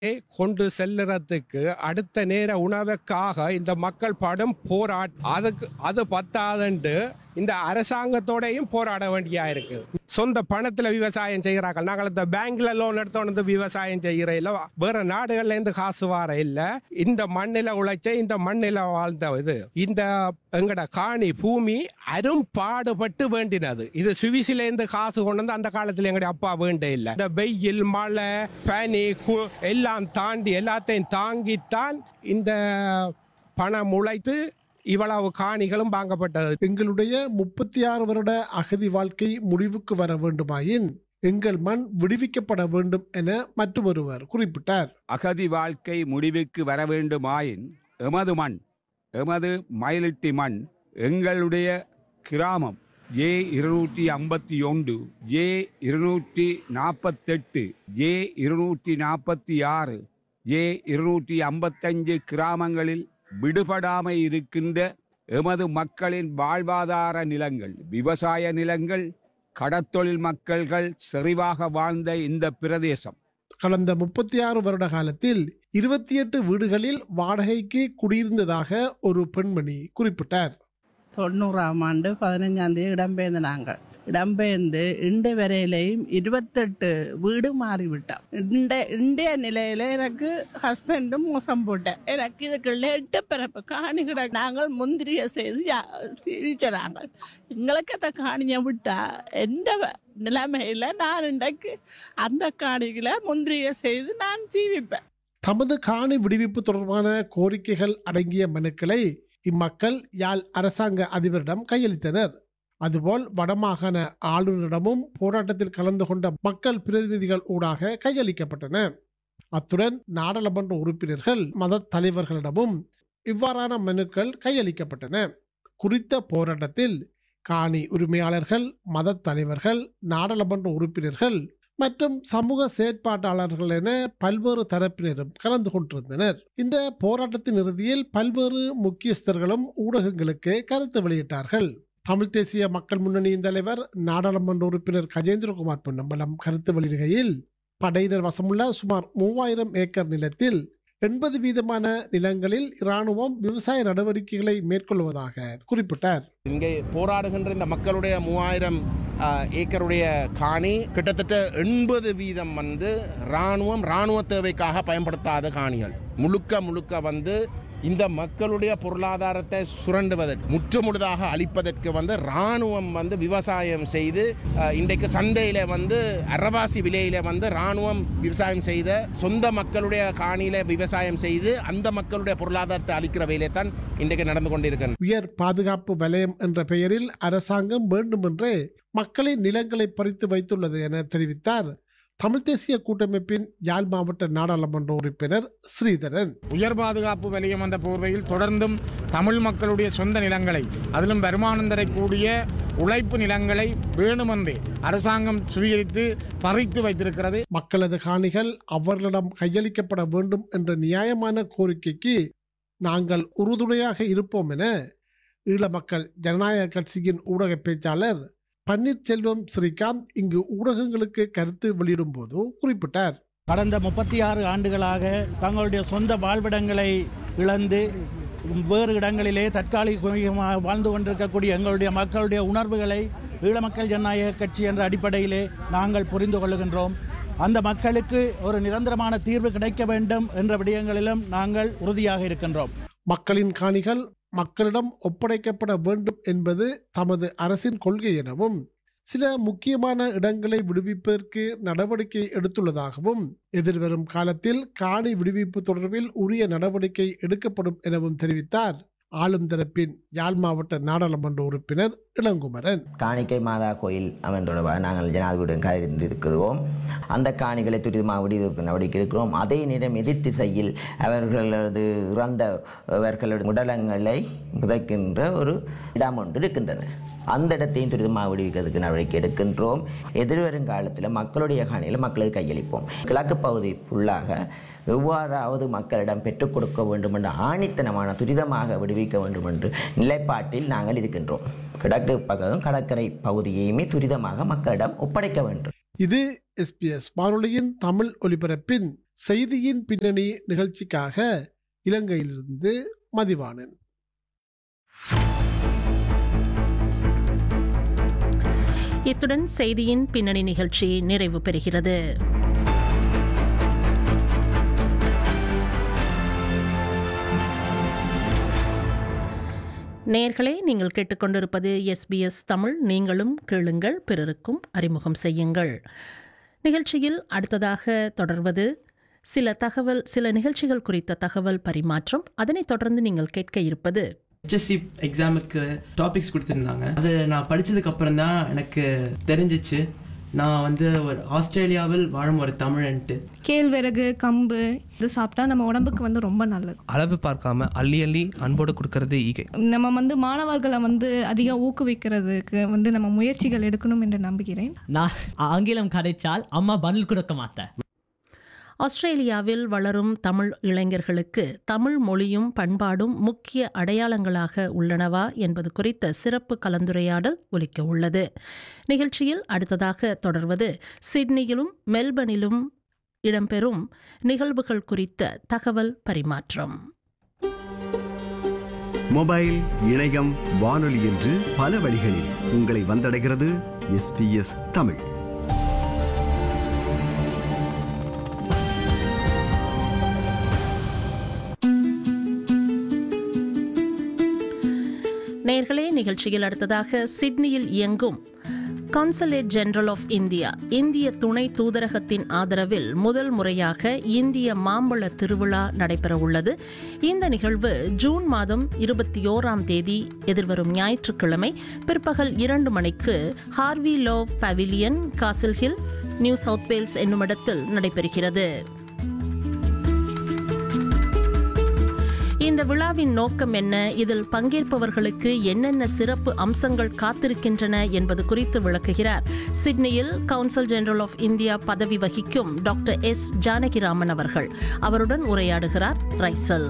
கொண்டு செல்லுறதுக்கு அடுத்த நேர உணவுக்காக இந்த மக்கள் படும் போராட் அதுக்கு அது பத்தாதுண்டு இந்த அரசாங்கத்தோடையும் போராட வேண்டியா இருக்கு சொந்த பணத்துல விவசாயம் செய்கிறார்கள் நாங்கள் இந்த பேங்க்ல லோன் எடுத்தோன்னு விவசாயம் செய்கிற இல்ல வேற நாடுகள்ல இருந்து காசு வர இல்ல இந்த மண்ணில உழைச்ச இந்த மண்ணில வாழ்ந்த இது இந்த எங்கட காணி பூமி அரும் பாடுபட்டு வேண்டினது இது சுவிசில இருந்து காசு கொண்டு வந்து அந்த காலத்துல எங்கட அப்பா வேண்ட இல்ல இந்த வெயில் மழை பனி கு- எல்லாம் தாண்டி எல்லாத்தையும் தாங்கித்தான் இந்த பணம் உழைத்து இவ்வளவு காணிகளும் வாங்கப்பட்டது எங்களுடைய முப்பத்தி ஆறு வருட அகதி வாழ்க்கை முடிவுக்கு வர வேண்டுமாயின் எங்கள் மண் விடுவிக்கப்பட வேண்டும் என மற்றொருவர் குறிப்பிட்டார் அகதி வாழ்க்கை முடிவுக்கு வர வேண்டுமாயின் எமது மண் எமது மயிலிட்டி மண் எங்களுடைய கிராமம் ஏ இருநூற்றி ஐம்பத்தி ஒன்று ஏ இருநூற்றி நாற்பத்தெட்டு ஏ இருநூற்றி நாற்பத்தி ஆறு ஏ இருநூற்றி ஐம்பத்தஞ்சு கிராமங்களில் விடுபடாமை இருக்கின்ற எமது மக்களின் வாழ்வாதார நிலங்கள் விவசாய நிலங்கள் கடத்தொழில் மக்கள்கள் செறிவாக வாழ்ந்த இந்த பிரதேசம் கடந்த முப்பத்தி ஆறு வருட காலத்தில் இருபத்தி எட்டு வீடுகளில் வாடகைக்கு குடியிருந்ததாக ஒரு பெண்மணி குறிப்பிட்டார் தொண்ணூறாம் ஆண்டு பதினஞ்சாம் தேதி இடம்பெயர்ந்து நாங்கள் இடம்பெயர்ந்து இன்று வரையிலையும் இருபத்தெட்டு வீடு மாறிவிட்டோம் இந்த இந்திய நிலையில எனக்கு ஹஸ்பண்டும் மோசம் போட்டேன் எனக்கு இதுக்குள்ள எட்டு பிறப்பு காணி கிட நாங்கள் முந்திரிய செய்து சிரிச்சாங்க எங்களுக்கு அந்த காணியை விட்டா எந்த வ- நிலைமையில நான் இன்றைக்கு அந்த காணிகளை முந்திரிய செய்து நான் ஜீவிப்பேன் தமது காணி விடுவிப்பு தொடர்பான கோரிக்கைகள் அடங்கிய மனுக்களை இம்மக்கள் யாழ் அரசாங்க அதிபரிடம் கையளித்தனர் அதுபோல் வடமாகாண ஆளுநரிடமும் போராட்டத்தில் கலந்து கொண்ட மக்கள் பிரதிநிதிகள் ஊடாக கையளிக்கப்பட்டன அத்துடன் நாடாளுமன்ற உறுப்பினர்கள் மத தலைவர்களிடமும் இவ்வாறான மனுக்கள் கையளிக்கப்பட்டன குறித்த போராட்டத்தில் காணி உரிமையாளர்கள் மத தலைவர்கள் நாடாளுமன்ற உறுப்பினர்கள் மற்றும் சமூக செயற்பாட்டாளர்கள் என பல்வேறு தரப்பினரும் கலந்து கொண்டிருந்தனர் இந்த போராட்டத்தின் இறுதியில் பல்வேறு முக்கியஸ்தர்களும் ஊடகங்களுக்கு கருத்து வெளியிட்டார்கள் தமிழ் தேசிய மக்கள் முன்னணியின் தலைவர் நாடாளுமன்ற உறுப்பினர் கஜேந்திரகுமார் பொன்னம்பலம் கருத்து வெளியிடுகையில் படையினர் வசமுள்ள சுமார் மூவாயிரம் ஏக்கர் நிலத்தில் எண்பது வீதமான நிலங்களில் இராணுவம் விவசாய நடவடிக்கைகளை மேற்கொள்வதாக குறிப்பிட்டார் இங்கே போராடுகின்ற இந்த மக்களுடைய மூவாயிரம் ஏக்கருடைய காணி கிட்டத்தட்ட எண்பது வீதம் வந்து இராணுவம் இராணுவ தேவைக்காக பயன்படுத்தாத காணிகள் முழுக்க முழுக்க வந்து இந்த மக்களுடைய பொருளாதாரத்தை சுரண்டுவதற்கு முற்றுமுழுதாக அழிப்பதற்கு வந்து இராணுவம் வந்து விவசாயம் செய்து அஹ், இன்றைக்கு சந்தையில் வந்து அரவாசி விலையில வந்து இராணுவம் விவசாயம் செய்த சொந்த மக்களுடைய காணியில விவசாயம் செய்து அந்த மக்களுடைய பொருளாதாரத்தை அழிக்கிற வேலையை தான் இன்றைக்கு நடந்து கொண்டிருக்கிறது உயர் பாதுகாப்பு வலயம் என்ற பெயரில் அரசாங்கம் வேண்டுமென்றே மக்களின் நிலங்களை பறித்து வைத்துள்ளது என தெரிவித்தார் தமிழ் தேசிய கூட்டமைப்பின் யாழ் மாவட்ட நாடாளுமன்ற உறுப்பினர் ஸ்ரீதரன் உயர் பாதுகாப்பு வலயம் என்ற போர்வையில் தொடர்ந்தும் தமிழ் மக்களுடைய சொந்த நிலங்களை அதிலும் வருமானம் தரக்கூடிய உழைப்பு நிலங்களை வேணுமென்றே அரசாங்கம் சுவீகரித்து பறித்து வைத்திருக்கிறது மக்களது காணிகள் அவர்களிடம் கையளிக்கப்பட வேண்டும் என்ற நியாயமான கோரிக்கைக்கு நாங்கள் உறுதுணையாக இருப்போம் என ஈழ மக்கள் ஜனநாயக கட்சியின் ஊடக பேச்சாளர் பன்னீர்செல்வம் ஸ்ரீகாந்த் இங்கு ஊடகங்களுக்கு கருத்து வெளியிடும் போது குறிப்பிட்டார் கடந்த முப்பத்தி ஆறு ஆண்டுகளாக தங்களுடைய சொந்த வாழ்விடங்களை இழந்து வேறு இடங்களிலே தற்காலிகமாக வாழ்ந்து கொண்டிருக்கக்கூடிய எங்களுடைய மக்களுடைய உணர்வுகளை ஈழ மக்கள் ஜனநாயக கட்சி என்ற அடிப்படையிலே நாங்கள் புரிந்து கொள்ளுகின்றோம் அந்த மக்களுக்கு ஒரு நிரந்தரமான தீர்வு கிடைக்க வேண்டும் என்ற விடயங்களிலும் நாங்கள் உறுதியாக இருக்கின்றோம் மக்களின் காணிகள் மக்களிடம் ஒப்படைக்கப்பட வேண்டும் என்பது தமது அரசின் கொள்கை எனவும் சில முக்கியமான இடங்களை விடுவிப்பதற்கு நடவடிக்கை எடுத்துள்ளதாகவும் எதிர்வரும் காலத்தில் காணி விடுவிப்பு தொடர்பில் உரிய நடவடிக்கை எடுக்கப்படும் எனவும் தெரிவித்தார் ஆளும் தரப்பின் யாழ் மாவட்ட நாடாளுமன்ற உறுப்பினர் இளங்குமரன் காணிக்கை மாதா கோயில் அவன் தொடர்பாக நாங்கள் ஜனாதிபதியுடன் கலந்திருக்கிறோம் அந்த காணிகளை துரிதமாக விடுவிப்பு நடவடிக்கை எடுக்கிறோம் அதே நேரம் எதிர் திசையில் அவர்களது இறந்தவர்களது உடலங்களை புதைக்கின்ற ஒரு இடம் ஒன்று இருக்கின்றன அந்த இடத்தையும் துரிதமாக விடுவிக்கிறதுக்கு நடவடிக்கை எடுக்கின்றோம் எதிர்வரும் காலத்தில் மக்களுடைய காணியில் மக்களுக்கு கையளிப்போம் கிழக்கு பகுதி ஃபுல்லாக எவ்வாறாவது மக்களிடம் பெற்றுக் கொடுக்க வேண்டும் என்ற ஆணித்தனமான துரிதமாக விடுவிக்க வேண்டும் என்று நிலைப்பாட்டில் நாங்கள் இருக்கின்றோம் கிழக்கு பக்கம் கடற்கரை பகுதியையுமே துரிதமாக மக்களிடம் ஒப்படைக்க வேண்டும் இது எஸ்பிஎஸ் வானொலியின் தமிழ் ஒலிபரப்பின் செய்தியின் பின்னணி நிகழ்ச்சிக்காக இலங்கையிலிருந்து மதிவாணன் இத்துடன் செய்தியின் பின்னணி நிகழ்ச்சி நிறைவு பெறுகிறது நேர்களே நீங்கள் கேட்டுக்கொண்டிருப்பது எஸ்பிஎஸ் தமிழ் நீங்களும் கேளுங்கள் பிறருக்கும் அறிமுகம் செய்யுங்கள் நிகழ்ச்சியில் அடுத்ததாக தொடர்வது சில தகவல் சில நிகழ்ச்சிகள் குறித்த தகவல் பரிமாற்றம் அதனைத் தொடர்ந்து நீங்கள் கேட்க இருப்பது ஹெச்எஸ்சி எக்ஸாமுக்கு டாபிக்ஸ் கொடுத்துருந்தாங்க அது நான் படித்ததுக்கு அப்புறம் தான் எனக்கு தெரிஞ்சிச்சு நான் வந்து ஒரு ஆஸ்திரேலியாவில் வாழும் ஒரு தமிழன்ட்டு கேழ்வரகு கம்பு இது சாப்பிட்டா நம்ம உடம்புக்கு வந்து ரொம்ப நல்லது அளவு பார்க்காம அள்ளி அள்ளி அன்போடு கொடுக்கறது ஈகை நம்ம வந்து மாணவர்களை வந்து அதிகம் ஊக்குவிக்கிறதுக்கு வந்து நம்ம முயற்சிகள் எடுக்கணும் என்று நம்புகிறேன் நான் ஆங்கிலம் கதைச்சால் அம்மா பதில் கொடுக்க மாட்டேன் ஆஸ்திரேலியாவில் வளரும் தமிழ் இளைஞர்களுக்கு தமிழ் மொழியும் பண்பாடும் முக்கிய அடையாளங்களாக உள்ளனவா என்பது குறித்த சிறப்பு கலந்துரையாடல் ஒலிக்க உள்ளது நிகழ்ச்சியில் அடுத்ததாக தொடர்வது சிட்னியிலும் மெல்பர்னிலும் இடம்பெறும் நிகழ்வுகள் குறித்த தகவல் பரிமாற்றம் மொபைல் இணையம் வானொலி என்று பல வழிகளில் உங்களை வந்தடைகிறது எஸ்பிஎஸ் தமிழ் நேர்களே நிகழ்ச்சியில் அடுத்ததாக சிட்னியில் இயங்கும் கான்சலேட் ஜெனரல் ஆஃப் இந்தியா இந்திய துணை தூதரகத்தின் ஆதரவில் முதல் முறையாக இந்திய மாம்பழ திருவிழா நடைபெறவுள்ளது இந்த நிகழ்வு ஜூன் மாதம் இருபத்தி ஓராம் தேதி எதிர்வரும் ஞாயிற்றுக்கிழமை பிற்பகல் இரண்டு மணிக்கு Harvey Lowe pavilion Castle Hill New South Wales என்னுமிடத்தில் நடைபெறுகிறது இந்த விழாவின் நோக்கம் என்ன இதில் பங்கேற்பவர்களுக்கு என்னென்ன சிறப்பு அம்சங்கள் காத்திருக்கின்றன என்பது குறித்து விளக்குகிறார் சிட்னியில் கவுன்சில் ஜெனரல் ஆஃப் இந்தியா பதவி வகிக்கும் டாக்டர் எஸ் ஜானகிராமன் அவர்கள் அவருடன் உரையாடுகிறார் ரைசல்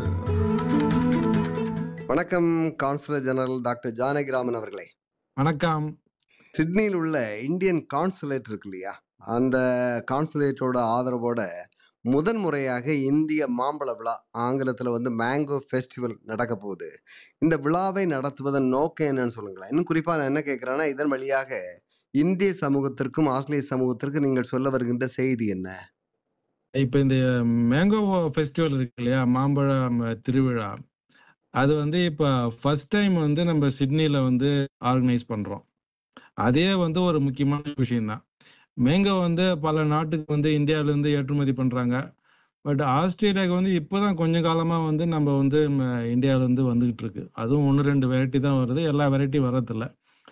வணக்கம் கான்சுலர் ஜெனரல் டாக்டர் ஜானகிராமன் அவர்களே வணக்கம் சிட்னியில் உள்ள இந்தியன் கான்சுலேட் இருக்கு இல்லையா அந்த கான்சுலேட்டோட ஆதரவோட முதன் முறையாக இந்திய மாம்பழ விழா ஆங்கிலத்தில் வந்து மேங்கோ ஃபெஸ்டிவல் நடக்க போகுது இந்த விழாவை நடத்துவதன் நோக்கம் என்னன்னு சொல்லுங்களேன் இன்னும் குறிப்பாக நான் என்ன கேட்குறேன்னா இதன் வழியாக இந்திய சமூகத்திற்கும் ஆஸ்திரேலிய சமூகத்திற்கும் நீங்கள் சொல்ல வருகின்ற செய்தி என்ன இப்போ இந்த மேங்கோ ஃபெஸ்டிவல் இருக்கு இல்லையா மாம்பழம் திருவிழா அது வந்து இப்போ ஃபர்ஸ்ட் டைம் வந்து நம்ம சிட்னியில் வந்து ஆர்கனைஸ் பண்ணுறோம் அதே வந்து ஒரு முக்கியமான விஷயம்தான் மேங்கோ வந்து பல நாட்டுக்கு வந்து இந்தியாவிலேருந்து ஏற்றுமதி பண்ணுறாங்க பட் ஆஸ்திரேலியாவுக்கு வந்து இப்போ தான் கொஞ்ச காலமாக வந்து நம்ம வந்து இந்தியாவிலேருந்து வந்துகிட்டு இருக்கு அதுவும் ஒன்று ரெண்டு வெரைட்டி தான் வருது எல்லா வெரைட்டி வர்றதில்ல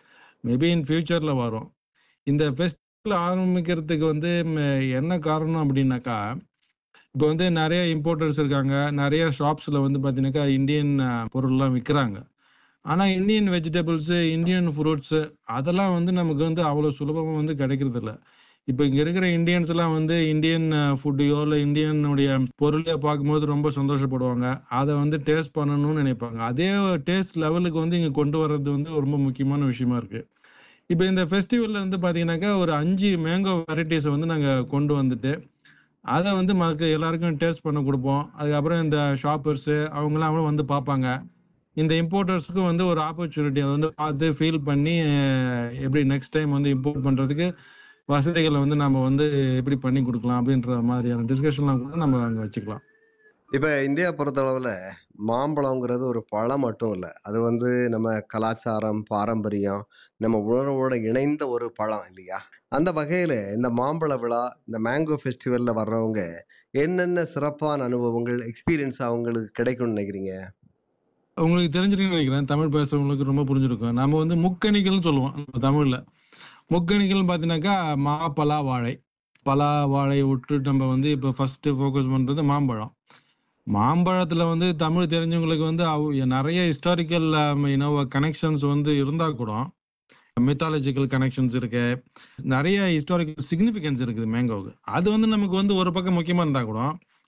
மேபி இன் ஃபியூச்சரில் வரும் இந்த ஃபெஸ்டிவல் ஆரம்பிக்கிறதுக்கு வந்து என்ன காரணம் அப்படின்னாக்கா இப்போ வந்து நிறைய இம்போர்ட்டர்ஸ் இருக்காங்க நிறைய ஷாப்ஸில் வந்து பார்த்தீங்கன்னாக்கா இந்தியன் பொருள்லாம் விற்கிறாங்க ஆனால் இந்தியன் வெஜிடபிள்ஸு இந்தியன் ஃப்ரூட்ஸு அதெல்லாம் வந்து நமக்கு வந்து அவ்வளோ சுலபமாக வந்து கிடைக்கிறது இல்லை இப்போ இங்கே இருக்கிற இந்தியன்ஸ் எல்லாம் வந்து இந்தியன் ஃபுட்டையோ இல்லை இந்தியனுடைய பொருளையோ பார்க்கும்போது ரொம்ப சந்தோஷப்படுவாங்க அதை வந்து டேஸ்ட் பண்ணணும்னு நினைப்பாங்க அதே டேஸ்ட் லெவலுக்கு வந்து இங்கே கொண்டு வர்றது வந்து ரொம்ப முக்கியமான விஷயமா இருக்கு இப்போ இந்த ஃபெஸ்டிவலில் வந்து பார்த்தீங்கன்னாக்கா ஒரு அஞ்சு மேங்கோ வெரைட்டிஸை வந்து நாங்கள் கொண்டு வந்துட்டு அதை வந்து மக்கள் எல்லாருக்கும் டேஸ்ட் பண்ண கொடுப்போம் அதுக்கப்புறம் இந்த ஷாப்பர்ஸு அவங்களாம் வந்து பார்ப்பாங்க இந்த இம்போர்ட்டர்ஸுக்கும் வந்து ஒரு ஆப்பர்ச்சுனிட்டி அதை வந்து பார்த்து ஃபீல் பண்ணி எப்படி நெக்ஸ்ட் டைம் வந்து இம்போர்ட் பண்ணுறதுக்கு வசதிகளை வந்து நம்ம வந்து எப்படி பண்ணி கொடுக்கலாம் அப்படின்ற மாதிரியான டிஸ்கஷன்லாம் கூட நம்ம அங்கே வச்சுக்கலாம் இப்போ இந்தியா பொறுத்தளவில் மாம்பழங்கிறது ஒரு பழம் மட்டும் இல்லை அது வந்து நம்ம கலாச்சாரம் பாரம்பரியம் நம்ம உணர்வோட இணைந்த ஒரு பழம் இல்லையா அந்த வகையில் இந்த மாம்பழ விழா இந்த மேங்கோ ஃபெஸ்டிவலில் வர்றவங்க என்னென்ன சிறப்பான அனுபவங்கள் எக்ஸ்பீரியன்ஸ் அவங்களுக்கு கிடைக்கும்னு நினைக்கிறீங்க உங்களுக்கு தெரிஞ்சிருக்குன்னு நினைக்கிறேன் தமிழ் பேசுறவங்களுக்கு ரொம்ப புரிஞ்சிருக்கும் நம்ம வந்து முக்கணிகள்னு சொல்லுவோம் நம்ம தமிழ்ல முக்கணிகள் பார்த்தீங்கன்னாக்கா மா பலா வாழை பலா வாழையை விட்டு நம்ம வந்து இப்போ ஃபர்ஸ்ட் ஃபோக்கஸ் பண்றது மாம்பழம் மாம்பழத்துல வந்து தமிழ் தெரிஞ்சவங்களுக்கு வந்து நிறைய ஹிஸ்டாரிக்கல் இனோவ கனெக்ஷன்ஸ் வந்து இருந்தா கூட மித்தாலஜிக்கல் கனெக்ஷன்ஸ் இருக்கு நிறைய ஹிஸ்டாரிக்கல் சிக்னிஃபிகன்ஸ் இருக்குது மேங்கோவுக்கு அது வந்து நமக்கு வந்து ஒரு பக்கம் முக்கியமா இருந்தா கூட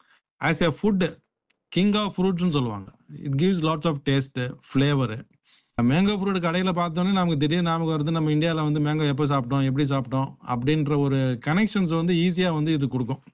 as a food king of ஃப்ரூட்ஸ்னு சொல்லுவாங்க it gives lots of taste flavour mango fruit கடையில் பார்த்தோன்னே நமக்கு திடீர்னு நமக்கு வருது நம்ம இந்தியாவில் வந்து மேங்கோ எப்போ சாப்பிட்டோம் எப்படி சாப்பிட்டோம் அப்படின்ற ஒரு கனெக்ஷன்ஸ் வந்து ஈஸியாக வந்து இது கொடுக்கும்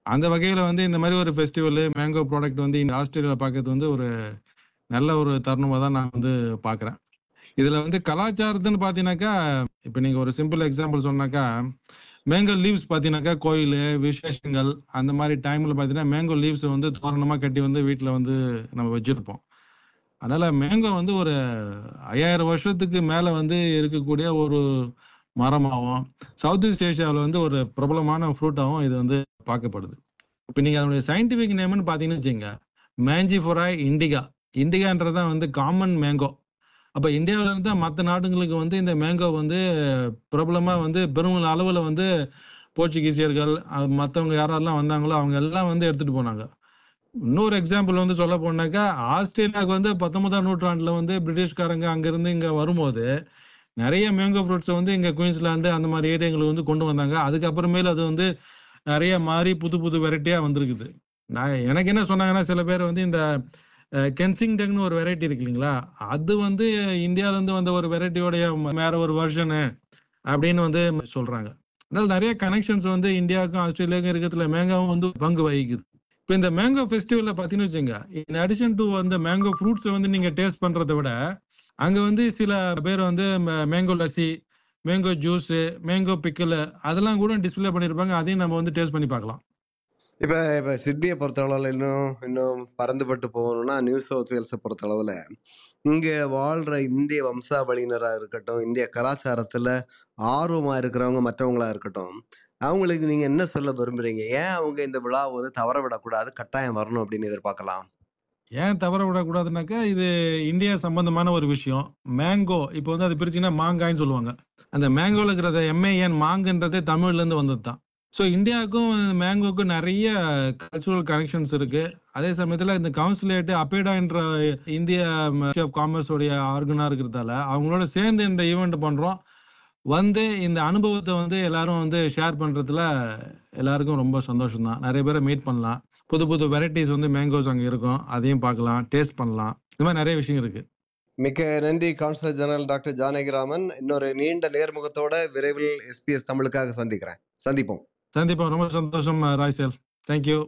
அந்த வகையில் வந்து இந்த மாதிரி ஒரு ஃபெஸ்டிவல் மேங்கோ ப்ராடக்ட் வந்து இந்த ஆஸ்திரேலியாவில் பார்க்கறது வந்து ஒரு நல்ல ஒரு தருணமாக தான் நான் வந்து பார்க்குறேன் இதில் வந்து கலாச்சாரத்துன்னு பார்த்தீங்கன்னாக்கா இப்போ நீங்கள் ஒரு சிம்பிள் எக்ஸாம்பிள் சொன்னாக்கா மேங்கோ லீவ்ஸ் பார்த்தீங்கன்னாக்கா கோயில் விசேஷங்கள் அந்த மாதிரி டைமில் பார்த்தீங்கன்னா மேங்கோ லீவ்ஸ் வந்து தோரணமாக கட்டி வந்து வீட்டில் வந்து நம்ம வச்சுருப்போம் அதனால மேங்கோ வந்து ஒரு ஐயாயிரம் வருஷத்துக்கு மேலே வந்து இருக்கக்கூடிய ஒரு மரமாகவும் சவுத் ஈஸ்ட் ஏஷியாவில் வந்து ஒரு பிரபலமான ஃப்ரூட்டாகவும் இது வந்து பார்க்கப்படுது இப்போ நீங்கள் அதனுடைய சயின்டிஃபிக் நேம்னு பார்த்தீங்கன்னு வச்சுங்க மேஞ்சிஃபொராய் இண்டிகா இண்டிகான்றது தான் வந்து காமன் மேங்கோ அப்போ இந்தியாவில இருந்து மற்ற நாடுகளுக்கு வந்து இந்த மேங்கோ வந்து பிரபலமாக வந்து பெரும் அளவில் வந்து போர்ச்சுகீசியர்கள் மற்றவங்க யாரெல்லாம் வந்தாங்களோ அவங்க எல்லாம் வந்து எடுத்துட்டு போனாங்க இன்னொரு எக்ஸாம்பிள் வந்து சொல்ல போனாக்கா ஆஸ்திரேலியாவுக்கு வந்து பத்தொன்பதாம் நூற்றாண்டுல வந்து பிரிட்டிஷ்காரங்க அங்கிருந்து இங்க வரும்போது நிறைய மேங்கோ ஃப்ரூட்ஸை வந்து இங்க குயின்ஸ்லாண்டு அந்த மாதிரி ஏரியாங்களுக்கு வந்து கொண்டு வந்தாங்க அதுக்கப்புறமேல அது வந்து நிறைய மாறி புது புது வெரைட்டியா வந்திருக்குது நான் எனக்கு என்ன சொன்னாங்கன்னா சில பேர் வந்து இந்த கென்சிங்டன்னு ஒரு வெரைட்டி இருக்கு இல்லைங்களா அது வந்து இந்தியால இருந்து வந்த ஒரு வெரைட்டியோடைய வேற ஒரு வெர்ஷனு அப்படின்னு வந்து சொல்றாங்க அதனால நிறைய கனெக்ஷன்ஸ் வந்து இந்தியாவுக்கும் ஆஸ்திரேலியாவுக்கும் இருக்கிறதுல மேங்காவும் வந்து பங்கு வகிக்குது இப்போ இந்த மேங்கோ ஃபெஸ்டிவல்ல பார்த்தீங்கன்னு வச்சுங்க இன் அடிஷன் டு அந்த மேங்கோ ஃப்ரூட்ஸை வந்து நீங்க டேஸ்ட் பண்றதை விட அங்க வந்து சில பேர் வந்து mango lassi mango juice mango pickle அதெல்லாம் கூட டிஸ்பிளே பண்ணியிருப்பாங்க அதையும் நம்ம வந்து டேஸ்ட் பண்ணி பார்க்கலாம் இப்போ இப்போ சிட்னியை பொறுத்தளவில் இன்னும் இன்னும் பறந்துபட்டு போகணும்னா நியூ சவுத் வேல்ஸை பொறுத்தளவில் இங்கே வாழ்கிற இந்திய வம்சாவளியினராக இருக்கட்டும் இந்திய கலாச்சாரத்தில் ஆர்வமாக இருக்கிறவங்க மற்றவங்களா இருக்கட்டும் அவங்களுக்கு நீங்கள் என்ன சொல்ல விரும்புகிறீங்க ஏன் அவங்க இந்த விழாவை வந்து தவற விடக்கூடாது கட்டாயம் வரணும் அப்படின்னு எதிர்பார்க்கலாம் ஏன் தவற விடக்கூடாதுனாக்கா இது இந்தியா சம்பந்தமான ஒரு விஷயம் மேங்கோ இப்போ வந்து அது பிரிச்சுன்னா மாங்காய்ன்னு சொல்லுவாங்க அந்த மேங்கோல இருக்கிறத எம்ஏஎன் மாங்குன்றதே தமிழ்ல இருந்து வந்தது தான் ஸோ இந்தியாவுக்கும் மேங்கோக்கும் நிறைய கல்ச்சுரல் கனெக்ஷன்ஸ் இருக்கு அதே சமயத்தில் இந்த கவுன்சிலேட் அப்பேடா என்ற இந்திய காமர்ஸ் உடைய ஆர்கனா இருக்கிறதால அவங்களோட சேர்ந்து இந்த ஈவெண்ட் பண்றோம் வந்து இந்த அனுபவத்தை வந்து எல்லாரும் வந்து ஷேர் பண்றதுல எல்லாருக்கும் ரொம்ப சந்தோஷம் தான் நிறைய பேரை மீட் பண்ணலாம் புது புது வெரைட்டிஸ் வந்து மேங்கோஸ் அங்கே இருக்கும் அதையும் பார்க்கலாம் டேஸ்ட் பண்ணலாம் இந்த மாதிரி நிறைய விஷயம் இருக்கு மிக்க நன்றி கவுன்சிலர் ஜெனரல் டாக்டர் ஜானகிராமன் இன்னொரு நீண்ட நேர்முகத்தோட விரைவில் எஸ்பிஎஸ் தமிழுக்காக சந்திக்கிறேன் சந்திப்போம் சந்திப்போம் ரொம்ப சந்தோஷம் ராய்சேல் தேங்க்யூ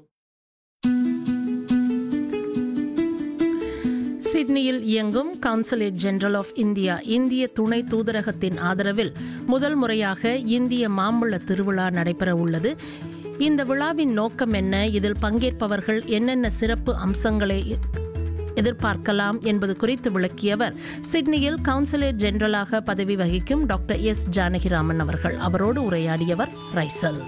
சிட்னியில் இயங்கும் கவுன்சிலேட் ஜெனரல் ஆஃப் இந்தியா இந்திய துணை தூதரகத்தின் ஆதரவில் முதல் முறையாக இந்திய மாம்பழ திருவிழா நடைபெற உள்ளது இந்த விழாவின் நோக்கம் என்ன இதில் பங்கேற்பவர்கள் என்னென்ன சிறப்பு அம்சங்களை எதிர்பார்க்கலாம் என்பது குறித்து விளக்கியவர் சிட்னியில் கவுன்சிலேட் ஜெனரலாக பதவி வகிக்கும் டாக்டர் எஸ் ஜானகிராமன் அவர்கள் அவரோடு உரையாடியவர் Raisal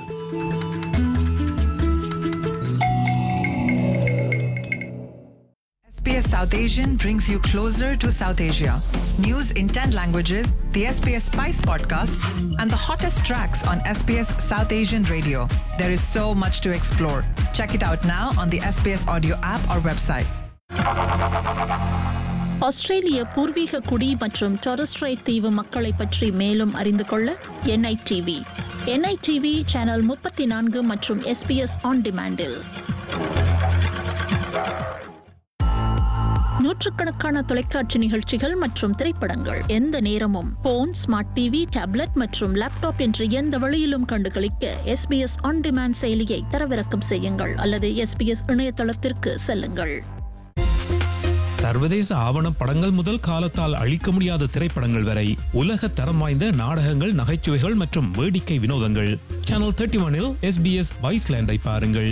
SBS South Asian brings you closer to South Asia. News in 10 languages, the SBS Spice podcast, and the hottest tracks on SBS South Asian radio. There is so much to explore. Check it out now on the SBS audio app or website. ஆஸ்திரேலிய பூர்வீக குடி மற்றும் Torres Strait தீவு மக்களை பற்றி மேலும் அறிந்து கொள்ள என்ஐடிவி என்ஐடிவி channel முப்பத்தி நான்கு மற்றும் எஸ்பிஎஸ் ஆன் டிமாண்டில் நூற்றுக்கணக்கான தொலைக்காட்சி நிகழ்ச்சிகள் மற்றும் திரைப்படங்கள் எந்த நேரமும் போன் ஸ்மார்ட் டிவி டேப்லெட் மற்றும் லேப்டாப் என்ற எந்த வழியிலும் கண்டுகளிக்க எஸ்பிஎஸ் ஆன் டிமாண்ட் செயலியை தரவிறக்கம் செய்யுங்கள் அல்லது எஸ்பிஎஸ் இணையதளத்திற்கு செல்லுங்கள் சர்வதேச ஆவணம் படங்கள் முதல் காலத்தால் அழிக்க முடியாத திரைப்படங்கள் வரை உலக தரம் வாய்ந்த நாடகங்கள் நகைச்சுவைகள் மற்றும் வேடிக்கை வினோதங்கள் சேனல் தேர்ட்டி ஒனில் எஸ்பிஎஸ் வைஸ்லேண்டை பாருங்கள்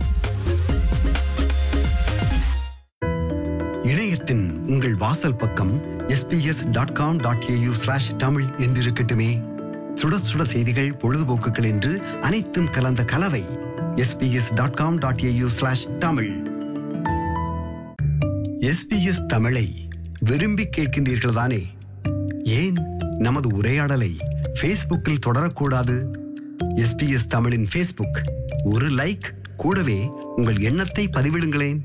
இணையத்தின் உங்கள் வாசல் பக்கம் SBS dot com dot AU slash Tamil என்றிருக்கட்டுமே சுட சுட செய்திகள் பொழுதுபோக்குகள் என்று அனைத்தும் கலந்த கலவை SBS dot com dot AU slash Tamil SBS தமிழை விரும்பி கேட்கின்றீர்கள் தானே ஏன் நமது உரையாடலை ஃபேஸ்புக்கில் தொடரக்கூடாது எஸ்பிஎஸ் தமிழின் ஃபேஸ்புக் ஒரு லைக் கூடவே உங்கள் எண்ணத்தை பதிவிடுங்களேன்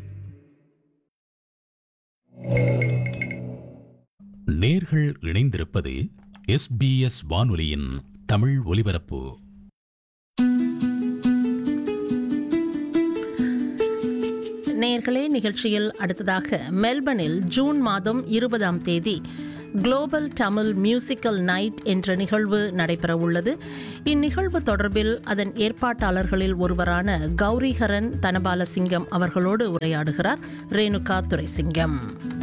நேர்கள் இணைந்திருப்பது எஸ்பிஎஸ் வானொலியின் தமிழ் ஒலிபரப்பு நேர்களே நிகழ்ச்சியில் அடுத்ததாக மெல்பர்னில் ஜூன் மாதம் இருபதாம் தேதி குளோபல் தமிழ் மியூசிக்கல் நைட் என்ற நிகழ்வு நடைபெறவுள்ளது இந்நிகழ்வு தொடர்பில் அதன் ஏற்பாட்டாளர்களில் ஒருவரான கௌரிஹரன் தனபாலசிங்கம் அவர்களோடு உரையாடுகிறார் ரேணுகா துரைசிங்கம்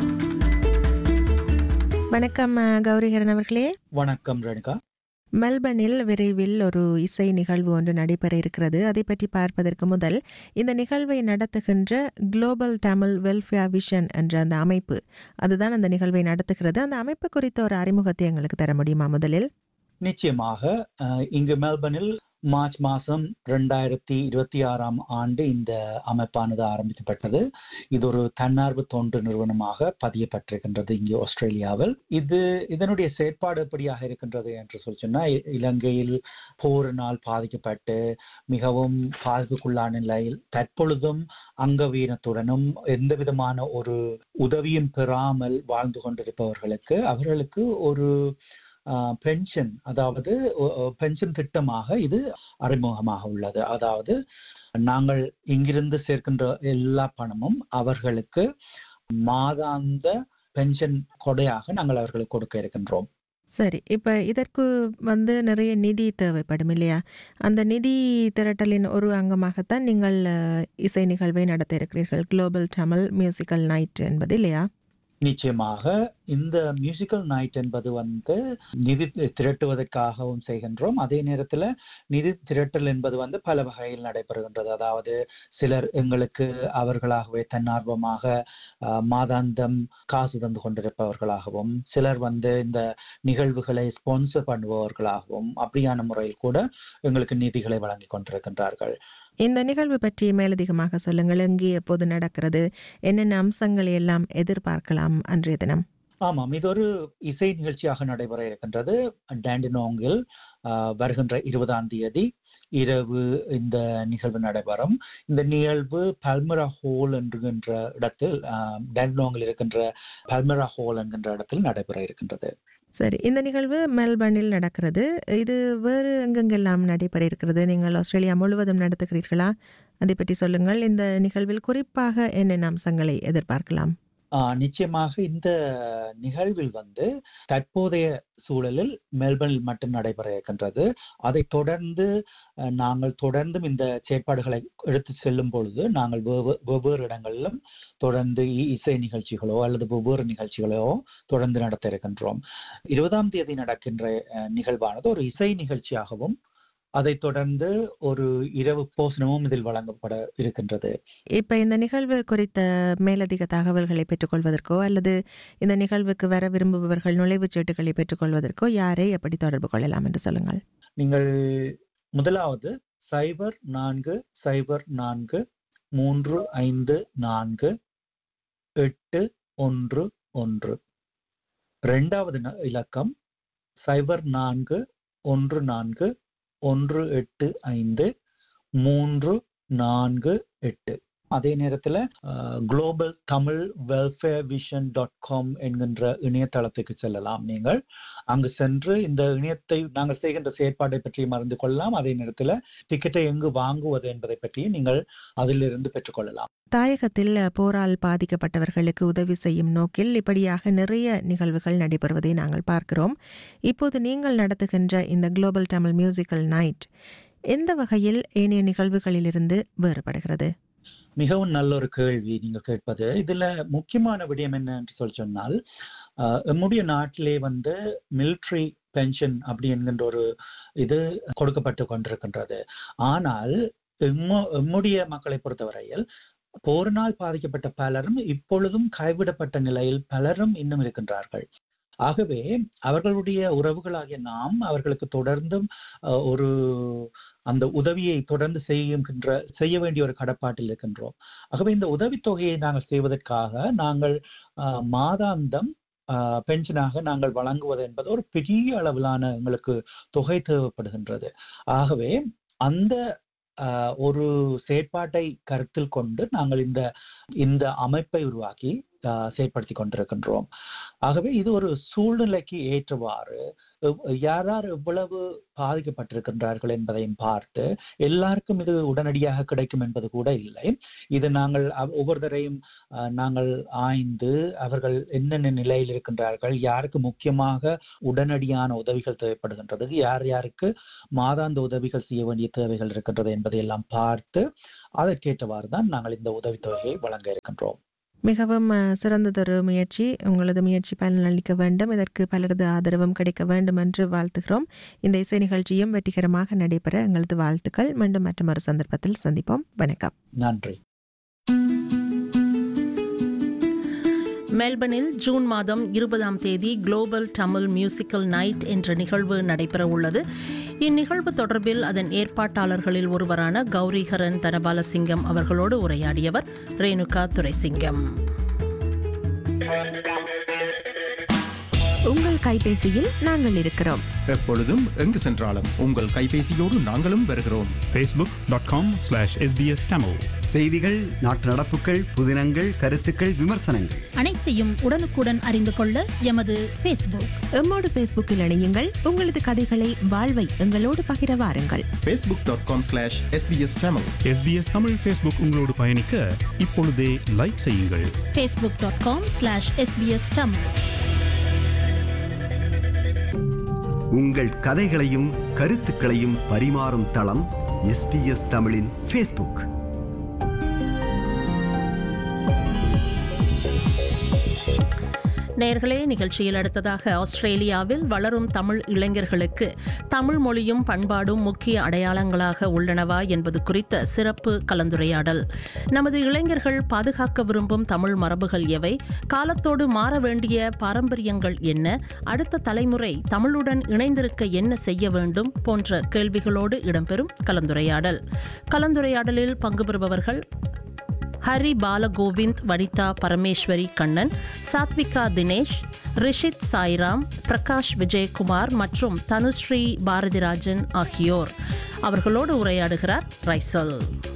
வணக்கம் அஹ், கௌரிஹரன் அவர்களே வணக்கம் ரேணுகா மெல்பர்னில் விரைவில் ஒரு இசை நிகழ்வு ஒன்று நடைபெற இருக்கிறது அதை பற்றி பார்ப்பதற்கு முதல் இந்த நிகழ்வை நடத்துகின்ற குளோபல் தமிழ் வெல்ஃபேர் விஷன் என்ற அந்த அமைப்பு அதுதான் அந்த நிகழ்வை நடத்துகிறது அந்த அமைப்பு குறித்த ஒரு அறிமுகத்தை எங்களுக்கு தர முடியுமா முதலில் நிச்சயமாக அஹ், இங்கு மெல்பர்னில் மார்ச் மாதம் ரெண்டாயிரத்தி இருபத்தி ஆறாம் ஆண்டு இந்த அமைப்பானது ஆரம்பிக்கப்பட்டது இது ஒரு தன்னார்வ தொண்டு நிறுவனமாக பதியப்பட்டிருக்கின்றது இங்கே ஆஸ்திரேலியாவில் இது இதனுடைய செயற்பாடு எப்படியாக இருக்கின்றது என்று சொல்லி சொன்னா இ- இலங்கையில் போரினால் பாதிக்கப்பட்டு மிகவும் பாதிப்புக்குள்ளான நிலையில் தற்பொழுதும் அங்கவீனத்துடனும் எந்த விதமான ஒரு உதவியும் பெறாமல் வாழ்ந்து கொண்டிருப்பவர்களுக்கு அவர்களுக்கு ஒரு பென்ஷன் அதாவது பென்ஷன் திட்டமாக இது அறிமுகமாக உள்ளது அதாவது நாங்கள் இங்கிருந்து சேர்க்கின்ற எல்லா பணமும் அவர்களுக்கு மாதாந்த பென்ஷன் கொடையாக நாங்கள் அவர்களுக்கு கொடுக்க இருக்கின்றோம் சரி இப்போ இதற்கு வந்து நிறைய நிதி தேவைப்படும் இல்லையா அந்த நிதி திரட்டலின் ஒரு அங்கமாகத்தான் நீங்கள் அஹ், இசை நிகழ்வை நடத்த இருக்கிறீர்கள் குளோபல் தமிழ் மியூசிக்கல் நைட் என்பது இல்லையா நிச்சயமாக இந்த மியூசிக்கல் நைட் என்பது வந்து நிதி தி- திரட்டுவதற்காகவும் செய்கின்றோம் அதே நேரத்தில் நிதி திரட்டல் என்பது வந்து பல வகையில் நடைபெறுகின்றது அதாவது சிலர் எங்களுக்கு அவர்களாகவே தன்னார்வமாக அஹ், மாதாந்தம் காசு தந்து கொண்டிருப்பவர்களாகவும் சிலர் வந்து இந்த நிகழ்வுகளை ஸ்பான்சர் பண்ணுபவர்களாகவும் அப்படியான முறையில் கூட எங்களுக்கு நிதிகளை வழங்கி கொண்டிருக்கின்றார்கள் இந்த நிகழ்வு பற்றி மேலதிகமாக சொல்லுங்கள் எங்கே எப்போது நடக்கிறது என்னென்ன அம்சங்களை எல்லாம் எதிர்பார்க்கலாம் அன்றைய தினம் ஆமாம் இது ஒரு இசை நிகழ்ச்சியாக நடைபெற இருக்கின்றது டேண்டினோங்கில் ஆஹ், வருகின்ற இருபதாம் தேதி இரவு இந்த நிகழ்வு நடைபெறும் இந்த நிகழ்வு பல்மரா ஹோல் என்கின்ற இடத்தில் ஆஹ், டேண்டினோங்கில் இருக்கின்ற பல்மரா ஹோல் என்கின்ற இடத்தில் நடைபெற இருக்கின்றது சரி இந்த நிகழ்வு மெல்பர்னில் நடக்கிறது இது வேறு எங்கெங்கெல்லாம் நடைபெற இருக்கிறது நீங்கள் ஆஸ்திரேலியா முழுவதும் நடத்துகிறீர்களா அதை பற்றி சொல்லுங்கள் இந்த நிகழ்வில் குறிப்பாக என்னென்ன அம்சங்களை எதிர்பார்க்கலாம் ஆஹ் நிச்சயமாக இந்த நிகழ்வில் வந்து தற்போதைய சூழலில் மெல்பர்னில் மட்டும் நடைபெற இருக்கின்றது அதை தொடர்ந்து அஹ், நாங்கள் தொடர்ந்தும் இந்த செயற்பாடுகளை எடுத்து செல்லும் பொழுது நாங்கள் வெவ்வே- வெவ்வேறு இடங்களிலும் தொடர்ந்து இ- இசை நிகழ்ச்சிகளோ அல்லது வெவ்வேறு நிகழ்ச்சிகளோ தொடர்ந்து நடத்த இருக்கின்றோம் இருபதாம் தேதி நடக்கின்ற அஹ், நிகழ்வானது ஒரு இசை நிகழ்ச்சியாகவும் அதைத் தொடர்ந்து ஒரு இரவு போசனமும் இதில் வழங்கப்பட இருக்கின்றது இப்போ இந்த நிகழ்வு குறித்த மேலதிக தகவல்களை பெற்றுக்கொள்வதற்கோ அல்லது இந்த நிகழ்வுக்கு வர விரும்புபவர்கள் நுழைவுச் சீட்டுகளை பெற்றுக்கொள்வதற்கோ யாரை எப்படி தொடர்பு கொள்ளலாம் என்று சொல்லுங்கள் நீங்கள் முதலாவது சைபர் நான்கு சைபர் நான்கு மூன்று ஐந்து நான்கு எட்டு ஒன்று ஒன்று ரெண்டாவது ந- இலக்கம் சைபர் நான்கு ஒன்று நான்கு ஒன்று எட்டு ஐந்து மூன்று நான்கு எட்டு அதே நேரத்தில் global Tamil welfare vision dot com என்கின்ற இணையதளத்துக்கு செல்லலாம் நீங்கள் அங்கு சென்று இந்த இணையத்தை நாங்கள் செய்கின்ற செயற்பாட்டை பற்றி மறந்து கொள்ளலாம் அதே நேரத்தில் டிக்கெட்டை எங்கு வாங்குவது என்பதை பற்றியும் நீங்கள் அதிலிருந்து பெற்றுக்கொள்ளலாம் தாயகத்தில் போரால் பாதிக்கப்பட்டவர்களுக்கு உதவி செய்யும் நோக்கில் இப்படியாக நிறைய நிகழ்வுகள் நடைபெறுவதை நாங்கள் பார்க்கிறோம் இப்போது நீங்கள் நடத்துகின்ற இந்த குளோபல் தமிழ் மியூசிக்கல் நைட் எந்த வகையில் ஏனைய நிகழ்வுகளிலிருந்து வேறுபடுகிறது மிகவும் நல்ல ஒரு கேள்வி நீங்கள் கேட்பது இதுல முக்கியமான விடயம் என்ன என்று சொல்லி சொன்னால் ஆஹ், நம்முடைய நாட்டிலே வந்து மிலிட்ரி பென்ஷன் அப்படி என்கின்ற ஒரு இது கொடுக்கப்பட்டு கொண்டிருக்கின்றது ஆனால் எம்ம- எம்முடைய மக்களை பொறுத்தவரையில் போரினால் பாதிக்கப்பட்ட பலரும் இப்பொழுதும் கைவிடப்பட்ட நிலையில் பலரும் இன்னும் இருக்கின்றார்கள் ஆகவே அவர்களுடைய உறவுகளாகிய நாம் அவர்களுக்கு தொடர்ந்தும் அஹ், ஒரு அந்த உதவியை தொடர்ந்து செய்கின்ற செய்ய வேண்டிய ஒரு கடப்பாட்டில் இருக்கின்றோம் ஆகவே இந்த உதவித்தொகையை நாங்கள் செய்வதற்காக நாங்கள் அஹ், மாதாந்தம் அஹ், பென்ஷனாக நாங்கள் வழங்குவது என்பது ஒரு பெரிய அளவிலான எங்களுக்கு தொகை தேவைப்படுகின்றது ஆகவே அந்த அஹ், ஒரு செயற்பாட்டை கருத்தில் கொண்டு நாங்கள் இந்த இந்த அமைப்பை உருவாக்கி ஆஹ், செயற்படுத்தி கொண்டிருக்கின்றோம் ஆகவே இது ஒரு சூழ்நிலைக்கு ஏற்றவாறு எவ்- யார் யார் எவ்வளவு பாதிக்கப்பட்டிருக்கின்றார்கள் என்பதையும் பார்த்து எல்லாருக்கும் இது உடனடியாக கிடைக்கும் என்பது கூட இல்லை இது நாங்கள் அவ்- ஒவ்வொருத்தரையும் ஆஹ், நாங்கள் ஆய்ந்து அவர்கள் என்னென்ன நிலையில் இருக்கின்றார்கள் யாருக்கு முக்கியமாக உடனடியான உதவிகள் தேவைப்படுகின்றது யார் யாருக்கு மாதாந்த உதவிகள் செய்ய வேண்டிய தேவைகள் இருக்கின்றது என்பதை எல்லாம் பார்த்து அதற்கேற்றவாறு தான் நாங்கள் இந்த உதவித்தொகையை வழங்க இருக்கின்றோம் மிகவும் அஹ், சிறந்ததொரு முயற்சி உங்களது முயற்சி பலனளிக்க வேண்டும் இதற்கு பலரது ஆதரவும் கிடைக்க வேண்டும் என்று வாழ்த்துகிறோம் இந்த இசை நிகழ்ச்சியும் வெற்றிகரமாக நடைபெற எங்களது வாழ்த்துக்கள் மீண்டும் மற்றொரு சந்தர்ப்பத்தில் சந்திப்போம் வணக்கம் நன்றி மெல்பர்னில் ஜூன் மாதம் இருபதாம் தேதி குளோபல் தமிழ் மியூசிக்கல் நைட் என்ற நிகழ்வு நடைபெற உள்ளது இந்நிகழ்வு தொடர்பில் அதன் ஏற்பாட்டாளர்களில் ஒருவரான கௌரிஹரன் தனபாலசிங்கம் அவர்களோடு உரையாடியவர் ரேணுகா துரைசிங்கம் உங்கள் கைபேசியில் நாங்கள் இருக்கிறோம் எப்பொழுதும் எங்கு சென்றாலும் உங்கள் கைபேசியோடு நாங்களும் வருகிறோம் Facebook dot com slash SBS Tamil செய்திகள் நாட்டு நடப்புகள் புதினங்கள் கருத்துக்கள் விமர்சனங்கள் அனைத்தையும் உடனுக்குடன் அறிந்து கொள்ள எமது ஃபேஸ்புக் எம்மோடு ஃபேஸ்புக்கில் இணையுங்கள் உங்களது கதைகளை வாழ்வை எங்களோடு பகிர வாருங்கள் Facebook dot com slash SBS Tamil SBS Tamil Facebook உங்களோடு பயணிக்க இப்பொழுதே லைக் செய்யுங்கள் Facebook dot com slash SBS Tamil உங்கள் கதைகளையும் கருத்துக்களையும் பரிமாறும் தளம் எஸ்பிஎஸ் தமிழின் ஃபேஸ்புக் நேர்களே நிகழ்ச்சியில் அடுத்ததாக ஆஸ்திரேலியாவில் வளரும் தமிழ் இளைஞர்களுக்கு தமிழ் மொழியும் பண்பாடும் முக்கிய அடையாளங்களாக உள்ளனவா என்பது குறித்த சிறப்பு கலந்துரையாடல் நமது இளைஞர்கள் பாதுகாக்க விரும்பும் தமிழ் மரபுகள் எவை காலத்தோடு மாற வேண்டிய பாரம்பரியங்கள் என்ன அடுத்த தலைமுறை தமிழுடன் இணைந்திருக்க என்ன செய்ய வேண்டும் போன்ற கேள்விகளோடு இடம்பெறும் கலந்துரையாடல் கலந்துரையாடலில் பங்கு பெறுபவர்கள் ஹரி பாலகோவிந்த் வனிதா பரமேஸ்வரி கண்ணன் சாத்விகா தினேஷ் ரிஷித் சாய்ராம் பிரகாஷ் விஜயகுமார் மற்றும் தனுஸ்ரீ பாரதிராஜன் ஆகியோர் அவர்களோடு உரையாடுகிறார் ரைசல்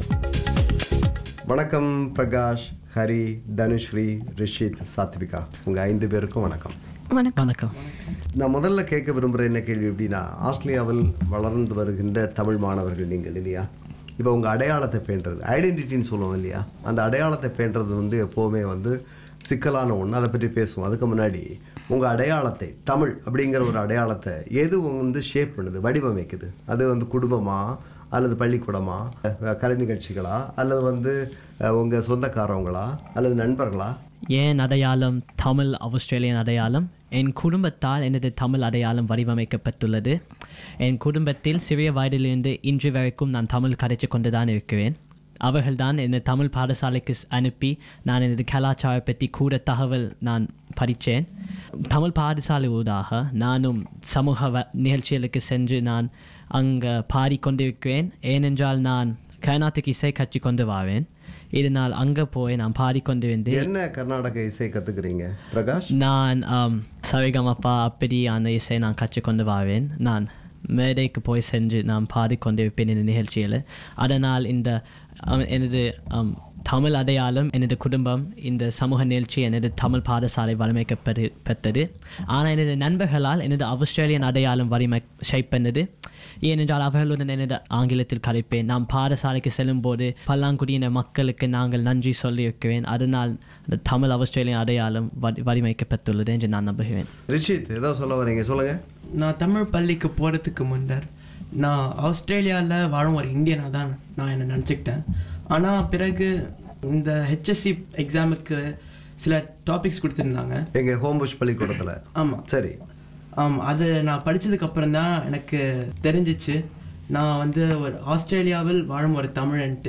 வணக்கம் பிரகாஷ் ஹரி தனுஸ்ரீ ரிஷித் சாத்விகா உங்கள் ஐந்து பேருக்கும் வணக்கம் வணக்கம் நான் முதல்ல கேட்க விரும்புகிற என்ன கேள்வி எப்படின்னா ஆஸ்திரேலியாவில் வளர்ந்து வருகின்ற தமிழ் மாணவர்கள் நீங்கள் இல்லையா இப்போ உங்கள் அடையாளத்தை பேண்டுறது ஐடென்டிட்டின்னு சொல்லுவோம் இல்லையா அந்த அடையாளத்தை பேண்டுறது வந்து எப்போவுமே வந்து சிக்கலான ஒன்று அதை பற்றி பேசுவோம் அதுக்கு முன்னாடி உங்கள் அடையாளத்தை தமிழ் அப்படிங்கிற ஒரு அடையாளத்தை எது வந்து ஷேப் பண்ணுது வடிவமைக்குது அது வந்து குடும்பமா அல்லது பள்ளிக்கூடமா அஹ் கலை நிகழ்ச்சிகளா அல்லது வந்து அஹ், உங்க சொந்தக்காரவங்களா அல்லது நண்பர்களா என் அடையாளம் தமிழ் ஆஸ்திரேலியன் அடையாளம் என் குடும்பத்தால் எனது தமிழ் அடையாளம் வடிவமைக்கப்பட்டுள்ளது என் குடும்பத்தில் சிறிய வயதிலிருந்து இன்று வரைக்கும் நான் தமிழ் கதைச்சு கொண்டு தான் இருக்கிறேன் அவர்கள்தான் என்னை தமிழ் பாடசாலைக்கு ஸ்- அனுப்பி நான் எனது கலாச்சார பற்றி கூட தகவல் நான் படித்தேன் தமிழ் பாடசாலை ஊடாக நானும் சமூக வ- நிகழ்ச்சிகளுக்கு சென்று நான் அங்கே பாடிக்கொண்டிருக்கிறேன் ஏனென்றால் நான் கர்நாடக இசை கற்றுக்கொண்டு வரேன் இதனால் அங்கே போய் நான் பாடிக்கொண்டு வந்து என்ன கர்நாடக இசை கத்துக்கிறீங்க பிரகாஷ் நான் ஆம், சரிகமப்பா அப்படியான இசை நான் கற்றுக்கொண்டு வரேன் நான் மேடைக்கு போய் சென்று நான் பாடிக்கொண்டிருப்பேன் இந்த நிகழ்ச்சியில் அதனால் இந்த ஆம், எனது ஆம், தமிழ் அடையாளம் எனது குடும்பம் இந்த சமூக நிகழ்ச்சி எனது தமிழ் பாடசாலை வலிமைக்கப்பட்டு பெற்றது ஆனால் எனது நண்பர்களால் எனது ஆஸ்திரேலியன் அடையாளம் வலிமை ஷைப்பெனது ஏனென்றால் அவர்களுடன் எனது ஆங்கிலத்தில் கதைப்பேன் நாம் பாடசாலைக்கு செல்லும்போது பல்லாங்குடியின மக்களுக்கு நாங்கள் நன்றி சொல்லியிருக்கிறேன் அதனால் அந்த தமிழ் ஆஸ்திரேலியன் அடையாளம் வடி வடிவமைக்கப்பட்டுள்ளது என்று நான் நம்புகிறேன் ரிஷித் ஏதோ சொல்ல வரீங்க சொல்லுங்க நான் தமிழ் பள்ளிக்கு போகிறதுக்கு முன்னர் நான் ஆஸ்திரேலியாவில் வாழும் ஒரு இந்தியனாக தான் நான் என்னை நினச்சிக்கிட்டேன் ஆனால் பிறகு இந்த ஹெச்எஸ்சி எக்ஸாமுக்கு சில டாபிக்ஸ் கொடுத்துருந்தாங்க எங்க ஹோம்புஷ் பள்ளிக்கூடத்தில் ஆமாம் சரி ஆம் அது நான் படித்ததுக்கு அப்புறம் தான் எனக்கு தெரிஞ்சிச்சு நான் வந்து ஒரு ஆஸ்திரேலியாவில் வாழும் ஒரு தமிழன்ட்டு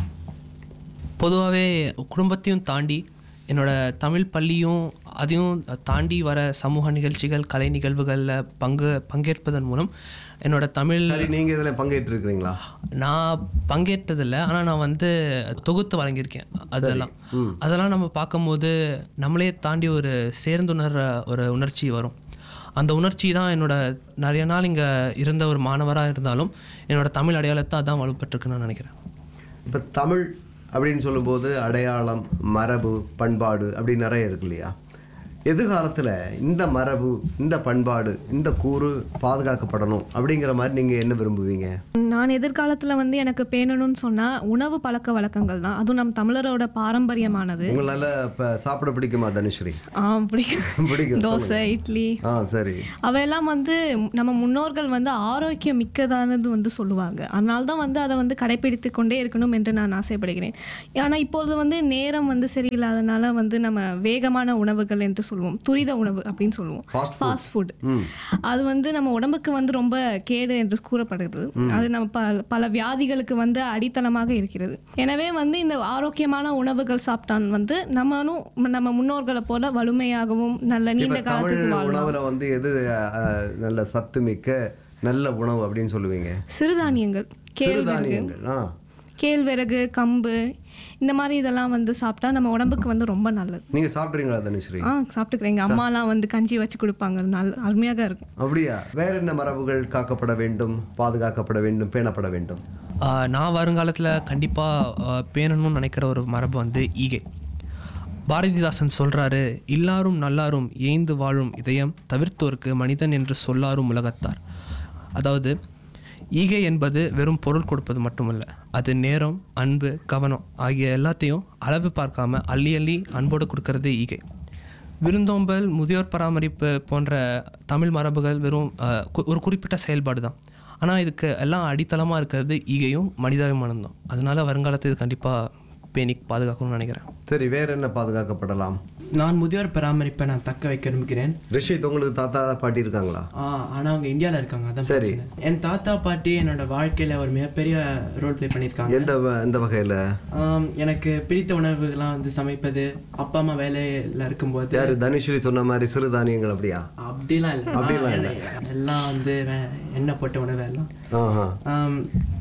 பொதுவாகவே குடும்பத்தையும் தாண்டி என்னோட தமிழ் பள்ளியும் அதையும் தாண்டி வர சமூக நிகழ்ச்சிகள் கலை நிகழ்வுகளில் பங்கு பங்கேற்பதன் மூலம் என்னோட தமிழ் சரி நீங்க இதில் பங்கேற்று இருக்கிறீங்களா நான் பங்கேற்றதில்லை ஆனால் நான் வந்து தொகுத்து வழங்கியிருக்கேன் அதெல்லாம் அதெல்லாம் நம்ம பார்க்கும்போது நம்மளே தாண்டி ஒரு சேர்ந்துணர்ற ஒரு உணர்ச்சி வரும் அந்த உணர்ச்சி தான் என்னோட நிறைய நாள் இங்கே இருந்த ஒரு மாணவராக இருந்தாலும் என்னோட தமிழ் அடையாளத்தை அதான் வலுப்பட்டிருக்குன்னு நான் நினைக்கிறேன் இப்போ தமிழ் அப்படின்னு சொல்லும்போது அடையாளம் மரபு பண்பாடு அப்படி நிறைய இருக்கு இல்லையா எதிர்காலத்தில் இந்த மரபு இந்த பண்பாடு இந்த கூறு பாதுகாக்கப்படணும் அப்படிங்கிற மாதிரி நீங்கள் என்ன விரும்புவீங்க நான் எதிர்காலத்தில் வந்து எனக்கு பேணணும்னு சொன்னால் உணவு பழக்க வழக்கங்கள் தான் அதுவும் நம் தமிழரோட பாரம்பரியமானது உங்களால் இப்போ சாப்பிட பிடிக்குமா தனுஸ்ரீ ஆ பிடிக்கும் பிடிக்கும் தோசை சொல்லுங்க. இட்லி ஆ சரி அவையெல்லாம் வந்து நம்ம முன்னோர்கள் வந்து ஆரோக்கியம் மிக்கதானது வந்து சொல்லுவாங்க அதனால தான் வந்து அதை வந்து கடைபிடித்து கொண்டே இருக்கணும் என்று நான் ஆசைப்படுகிறேன் ஆனால் இப்பொழுது வந்து நேரம் வந்து சரியில்லாதனால வந்து நம்ம வேகமான உணவுகள் என்று சொல்லுவோம் துரித உணவு அப்படின்னு சொல்லுவோம் Fast food. ஃபாஸ்ட் ஃபுட் ம் அது வந்து நம்ம உடம்புக்கு வந்து ரொம்ப கேடு என்று கூறப்படுகிறது ம். அது நம்ம பல பல வியாதிகளுக்கு வந்து அடித்தளமாக இருக்கிறது எனவே வந்து இந்த ஆரோக்கியமான உணவுகள் சாப்பிட்டான் வந்து நம்மளும் நம்ம முன்னோர்களை போல வலிமையாகவும் நல்ல நீண்ட இப்ப தமிழ் காலத்துக்கு வாழலாம் உணவுல வந்து எது அஹ், நல்ல சத்து மிக்க நல்ல உணவு அப்படின்னு சொல்லுவீங்க சிறுதானியங்கள் கேழ்வரகு சிறுதானியங்கள் ஆ கேழ்வரகு கம்பு இந்த மாதிரி இதெல்லாம் வந்து சாப்பிட்டா நம்ம உடம்புக்கு வந்து ரொம்ப நல்லது நீங்க சாப்பிட்றீங்களா தனுஸ்ரீ ஆ சாப்பிட்டுக்கிறேன் எங்கள் அம்மாலாம் வந்து கஞ்சி வச்சு கொடுப்பாங்க நல்ல அருமையாக இருக்கும் அப்படியா வேற என்ன மரபுகள் காக்கப்பட வேண்டும் பாதுகாக்கப்பட வேண்டும் பேணப்பட வேண்டும் ஆஹ் நான் வருங்காலத்தில் கண்டிப்பாக பேணணும்னு நினைக்கிற ஒரு மரபு வந்து ஈகை பாரதிதாசன் சொல்கிறாரு எல்லாரும் நல்லாரும் ஏய்ந்து வாழும் இதயம் தவிர்த்தோர்க்கு மனிதன் என்று சொல்லாரும் உலகத்தார் அதாவது ஈகை என்பது வெறும் பொருள் கொடுப்பது மட்டுமல்ல அது நேரம் அன்பு கவனம் ஆகிய எல்லாத்தையும் அளவு பார்க்காம அள்ளி அள்ளி அன்போடு கொடுக்கறது ஈகை விருந்தோம்பல் முதியோர் பராமரிப்பு போன்ற தமிழ் மரபுகள் வெறும் ஆஹ், கு- ஒரு குறிப்பிட்ட செயல்பாடு தான் ஆனால் இதுக்கு எல்லாம் அடித்தளமாக இருக்கிறது ஈகையும் மனிதாபிமானம் தான் அதனால வருங்காலத்தில் இது கண்டிப்பாக பேணி பாதுகாக்கணும்னு நினைக்கிறேன் சரி வேற என்ன பாதுகாக்கப்படலாம் நான் முதியோர் பராமரிப்பை நான் தக்க வைக்க விரும்புகிறேன் ரிஷித் உங்களுக்கு தாத்தா பாட்டி இருக்காங்களா ஆ ஆனால் அவங்க இந்தியாவில் இருக்காங்க அதான் சரி. பிரச்சனை. என் தாத்தா பாட்டி என்னோட வாழ்க்கையில் ஒரு மிகப்பெரிய ரோல் ப்ளே பண்ணியிருக்காங்க எந்த வ- எந்த வகையில ஆம், எனக்கு பிடித்த உணவுகள்லாம் வந்து சமைப்பது அப்பா அம்மா வேலையில் இருக்கும்போது யாரு தனுஸ்ரீ சொன்ன மாதிரி சிறுதானியங்கள் அப்படியா அப்படிலாம் இல்லை அப்படிலாம் ஆ, இல்லை. எல்லாம் வந்து வே- எண்ணெய் போட்ட உணவு எல்லாம் ஆஹா ஆம்,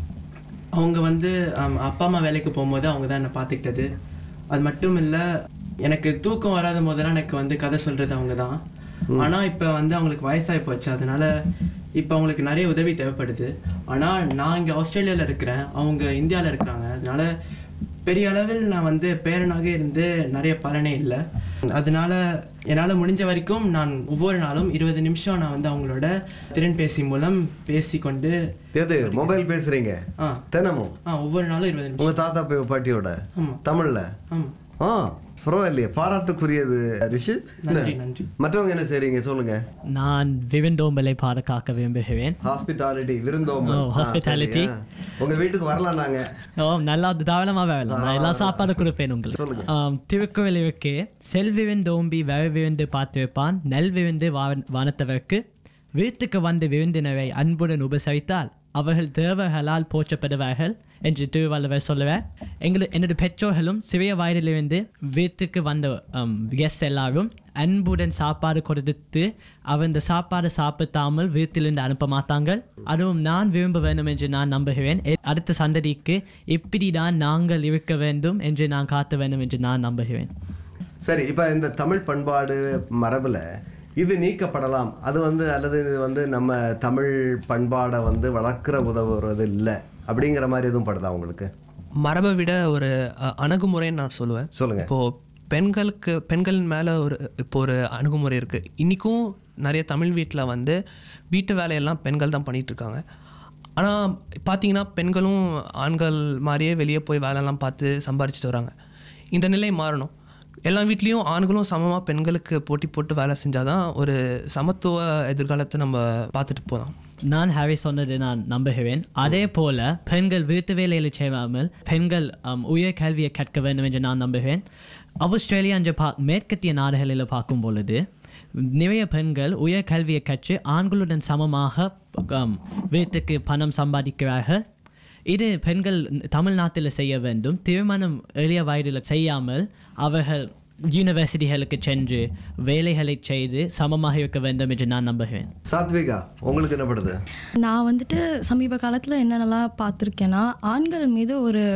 அவங்க வந்து ஆம், அப்பா அம்மா வேலைக்கு போகும்போது அவங்க தான் என்னை பார்த்துக்கிட்டது அது மட்டும் இல்லை எனக்கு தூக்கம் வராத போதெல்லாம் எனக்கு வந்து கதை சொல்கிறது அவங்க தான் ஆனால் இப்போ வந்து அவங்களுக்கு வயசாகி போச்சு அதனால இப்போ அவங்களுக்கு நிறைய உதவி தேவைப்படுது ஆனால் நான் இங்கே ஆஸ்திரேலியாவில் இருக்கிறேன் அவங்க இந்தியாவில் இருக்கிறாங்க அதனால பெரிய அளவில் நான் வந்து பேரனாக இருந்து நிறைய பலனே இல்லை அதனால என்னால் முடிஞ்ச வரைக்கும் நான் ஒவ்வொரு நாளும் இருபது நிமிஷம் நான் வந்து அவங்களோட திறன்பேசி மூலம் பேசிக்கொண்டு எது மொபைல் பேசுறீங்க ஆ தினமும் ஆ ஒவ்வொரு நாளும் இருபது நிமிஷம் உங்க தாத்தா பா- பாட்டியோட ஆமா. தமிழ்ல ஆமா. ஆ பரவாயில்லையே பாராட்டுக்குரியது ரிஷித் நன்றி, என்ன? நன்றி. மற்றவங்க என்ன செய்றீங்க சொல்லுங்க நான் விருந்தோம்பலை பாதுகாக்க விரும்புகிறேன் ஹாஸ்பிட்டாலிட்டி விருந்தோம்பல் ஓ, hospitality. ஆ, சரி, ஆ. உங்க வீட்டுக்கு வரலாம் நாங்க ஓ நல்லா தாராளமாக வரலாம் நான் எல்லா சாப்பாடு கொடுப்பேன் உங்களுக்கு ஆம், திருக்குறளுக்கு செல்விருந்தோம்பி வரவிருந்து பார்த்திருப்பான் நெல் விருந்து வான- வானத்தவர்க்கு வீட்டுக்கு வந்து விருந்தினரை அன்புடன் உபசரித்தால் அவர்கள் தேவர்களால் போற்றப்படுவார்கள் என்று திருவள்ளுவர் சொல்லுவார் எங்களு எனது பெற்றோர்களும் சிறிய வயதிலிருந்து வீட்டுக்கு வந்த கெஸ்ட் எல்லாரும் அன்புடன் சாப்பாடு கொடுத்து அவர் இந்த சாப்பாடு சாப்பிட்டாமல் வீட்டிலிருந்து அனுப்ப மாட்டாங்க அதுவும் நான் விரும்ப வேண்டும் என்று நான் நம்புகிறேன் எ- அடுத்த சந்ததிக்கு இப்படி தான் நாங்கள் இருக்க வேண்டும் என்று நான் காத்த வேண்டும் என்று நான் நம்புகிறேன் சரி இப்போ இந்த தமிழ் பண்பாடு மரபுல இது நீக்கப்படலாம் அது வந்து அல்லது இது வந்து நம்ம தமிழ் பண்பாடை வந்து வளர்க்குற உதவுறது இல்லை அப்படிங்கிற மாதிரி எதுவும் படுதா உங்களுக்கு மரபை விட ஒரு அஹ், அணுகுமுறைன்னு நான் சொல்லுவேன் சொல்லுங்க இப்போது பெண்களுக்கு பெண்கள் மேலே ஒரு இப்போ ஒரு அணுகுமுறை இருக்குது இன்றைக்கும் நிறைய தமிழ் வீட்டில் வந்து வீட்டு வேலையெல்லாம் பெண்கள் தான் பண்ணிட்டு இருக்காங்க ஆனால் பார்த்தீங்கன்னா பெண்களும் ஆண்கள் மாதிரியே வெளியே போய் வேலைலாம் பார்த்து சம்பாரிச்சிட்டு வராங்க இந்த நிலை மாறணும் எல்லா வீட்லேயும் ஆண்களும் சமமாக பெண்களுக்கு போட்டி போட்டு வேலை செஞ்சால் தான் ஒரு சமத்துவ எதிர்காலத்தை நம்ம பார்த்துட்டு போகலாம் நான் ஹாரி சொன்னது நான் நம்புகிறேன் அதே போல பெண்கள் வீட்டு வேலையில் செய்யாமல் பெண்கள் um, உயர் கல்வியை கற்க வேண்டும் என்று நான் நம்புகிறேன் ஆஸ்திரேலியா என்ற பா மேற்கத்திய நாடுகளில் பார்க்கும் பொழுது நிறைய பெண்கள் உயர் கல்வியை கற்று ஆண்களுடன் சமமாக um, வீட்டுக்கு பணம் சம்பாதிக்கிறார்கள் இது பெண்கள் தமிழ்நாட்டில் செய்ய வேண்டும் திருமணம் எளிய வயதில் செய்யாமல் அவர்கள் யூனிவர்சிட்டிகளுக்கு சென்று வேலைகளை செய்து சமமாக இருக்க வேண்டும் என்று நான் நம்புகிறேன் சாத்விகா உங்களுக்கு என்ன படுது நான் வந்துட்டு சமீப காலத்தில் என்னென்னலாம் பார்த்துருக்கேன்னா ஆண்கள் மீது ஒரு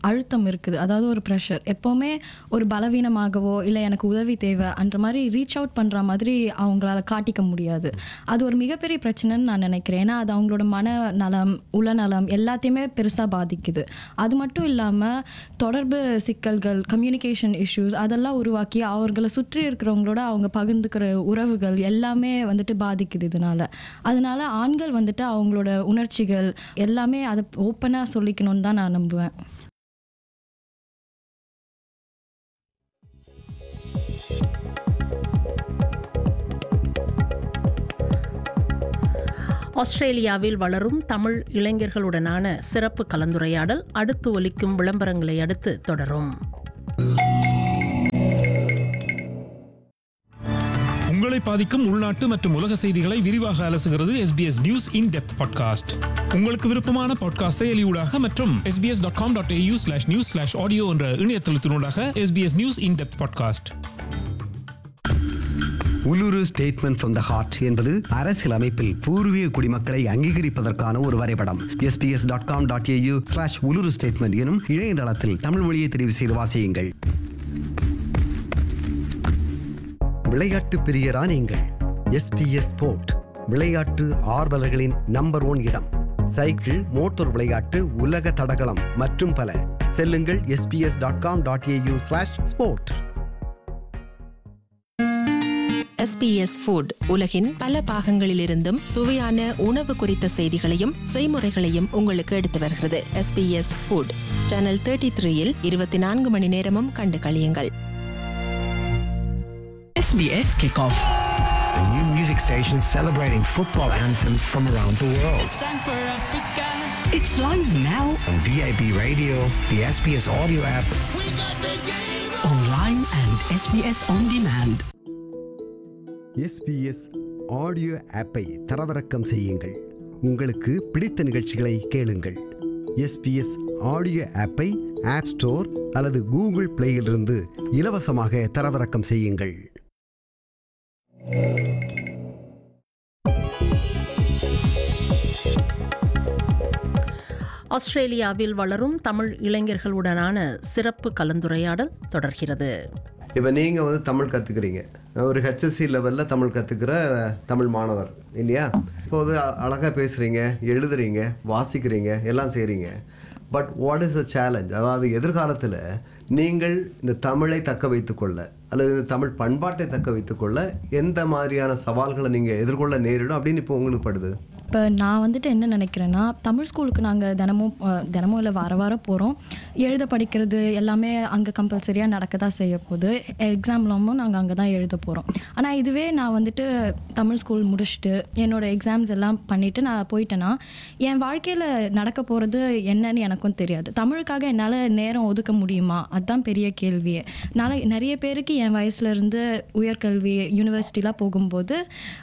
அழுத்தம் இருக்குது அதாவது ஒரு ப்ரெஷர் எப்போவுமே ஒரு பலவீனமாகவோ இல்லை எனக்கு உதவி தேவை அந்த மாதிரி ரீச் அவுட் பண்ணுற மாதிரி அவங்களால காட்டிக்க முடியாது அது ஒரு மிகப்பெரிய பிரச்சனைன்னு நான் நினைக்கிறேன் ஏன்னா அது அவங்களோட மன நலம் உளநலம் எல்லாத்தையுமே பெருசாக பாதிக்குது அது மட்டும் இல்லாமல் தொடர்பு சிக்கல்கள் கம்யூனிகேஷன் இஷ்யூஸ் அதெல்லாம் உருவாக்கி அவர்களை சுற்றி இருக்கிறவங்களோட அவங்க பகிர்ந்துக்கிற உறவுகள் எல்லாமே வந்துட்டு பாதிக்குது இதனால அதனால ஆண்கள் வந்துட்டு அவங்களோட உணர்ச்சிகள் எல்லாமே அதை ஓப்பனாக சொல்லிக்கணும்னு தான் நான் நம்புவேன் ஆஸ்திரேலியாவில் வளரும் தமிழ் இளைஞர்களுடனான சிறப்பு கலந்துரையாடல் அடுத்து ஒலிக்கும் விளம்பரங்களை அடுத்து தொடரும் உங்களை பாதிக்கும் உள்நாட்டு மற்றும் உலக செய்திகளை விரிவாக அலசுகிறது SBS news in depth podcast உங்களுக்கு விருப்பமான பாட்காஸ்ட் செயலியூடாக மற்றும் sbs.com.au dot com dot AU slash news slash audio என்ற இணையதளத்தினூடாக SBS news in depth podcast Uluru statement from the heart என்பது அரசியல் அமைப்பில் பூர்வீக குடிமக்களை அங்கீகரிப்பதற்கான ஒரு வரைபடம் SBS dot com dot AU slash Uluru statement எனும் இணையதளத்தில் தமிழ் மொழியை தெரிவு செய்து வாசியுங்கள் விளையாட்டு பிரியரா நீங்கள் எஸ்பிஎஸ் ஸ்போர்ட் விளையாட்டு ஆர்வலர்களின் நம்பர் ஒன் இடம் சைக்கிள் மோட்டார் விளையாட்டு உலக தடகளம் மற்றும் பல செல்லுங்கள் SBS dot com dot AU slash sport SBS food உலகின் பல பாகங்களிலிருந்தும் சுவையான உணவு குறித்த செய்திகளையும் செய்முறைகளையும் உங்களுக்கு எடுத்து வருகிறது எஸ்பிஎஸ் ஃபுட் சேனல் தேர்ட்டி த்ரீயில் இருபத்தி நான்கு மணி நேரமும் கண்டு கழியுங்கள் SBS Kickoff. A new music station celebrating football anthems from around the world. It's time for Africa. It's live now on DAB radio, the SBS audio app, Online and SBS On Demand. SBS audio ஆப்பை தரவிறக்கம் செய்யுங்கள் உங்களுக்கு பிடித்த நிகழ்ச்சிகளை கேளுங்கள் SBS audio ஆப்பை app store அல்லது Google பிளேயிலிருந்து இலவசமாக தரவிறக்கம் செய்யுங்கள் ஆஸ்திரேலியாவில் வளரும் தமிழ் இளைஞர்களுடனான சிறப்பு கலந்துரையாடல் தொடர்கிறது இப்போ நீங்கள் வந்து தமிழ் கற்றுக்குறீங்க ஒரு ஹெச்எஸ்சி லெவலில் தமிழ் கற்றுக்கிற தமிழ் மாணவர் இல்லையா இப்போது அழகாக பேசுகிறீங்க எழுதுறீங்க வாசிக்கிறீங்க எல்லாம் செய்கிறீங்க but what is the challenge அதாவது எதிர்காலத்தில் நீங்கள் இந்த தமிழை தக்க வைத்துக்கொள்ள அல்லது இந்த தமிழ் பண்பாட்டை தக்க வைத்துக்கொள்ள எந்த மாதிரியான சவால்களை நீங்கள் எதிர்கொள்ள நேரிடும் அப்படின்னு இப்போ உங்களுக்கு படுது இப்போ நான் வந்துட்டு என்ன நினைக்கிறேன்னா தமிழ் ஸ்கூலுக்கு நாங்கள் தினமும் அஹ், தினமும் இல்லை வார வாரம் போகிறோம் எழுத படிக்கிறது எல்லாமே அங்கே கம்பல்சரியாக நடக்க தான் செய்ய போகுது எக்ஸாம்லாமும் நாங்கள் அங்கே தான் எழுத போகிறோம் ஆனால் இதுவே நான் வந்துட்டு தமிழ் ஸ்கூல் முடிச்சுட்டு என்னோட எக்ஸாம்ஸ் எல்லாம் பண்ணிவிட்டு நான் போயிட்டேன்னா என் வாழ்க்கையில் நடக்க போகிறது என்னன்னு எனக்கும் தெரியாது தமிழுக்காக என்னால் நேரம் ஒதுக்க முடியுமா அதுதான் பெரிய கேள்வியே நான் நிறைய பேருக்கு என் வயசுல இருந்து உயர்கல்வி யூனிவர்சிட்டிலாம் போகும்போது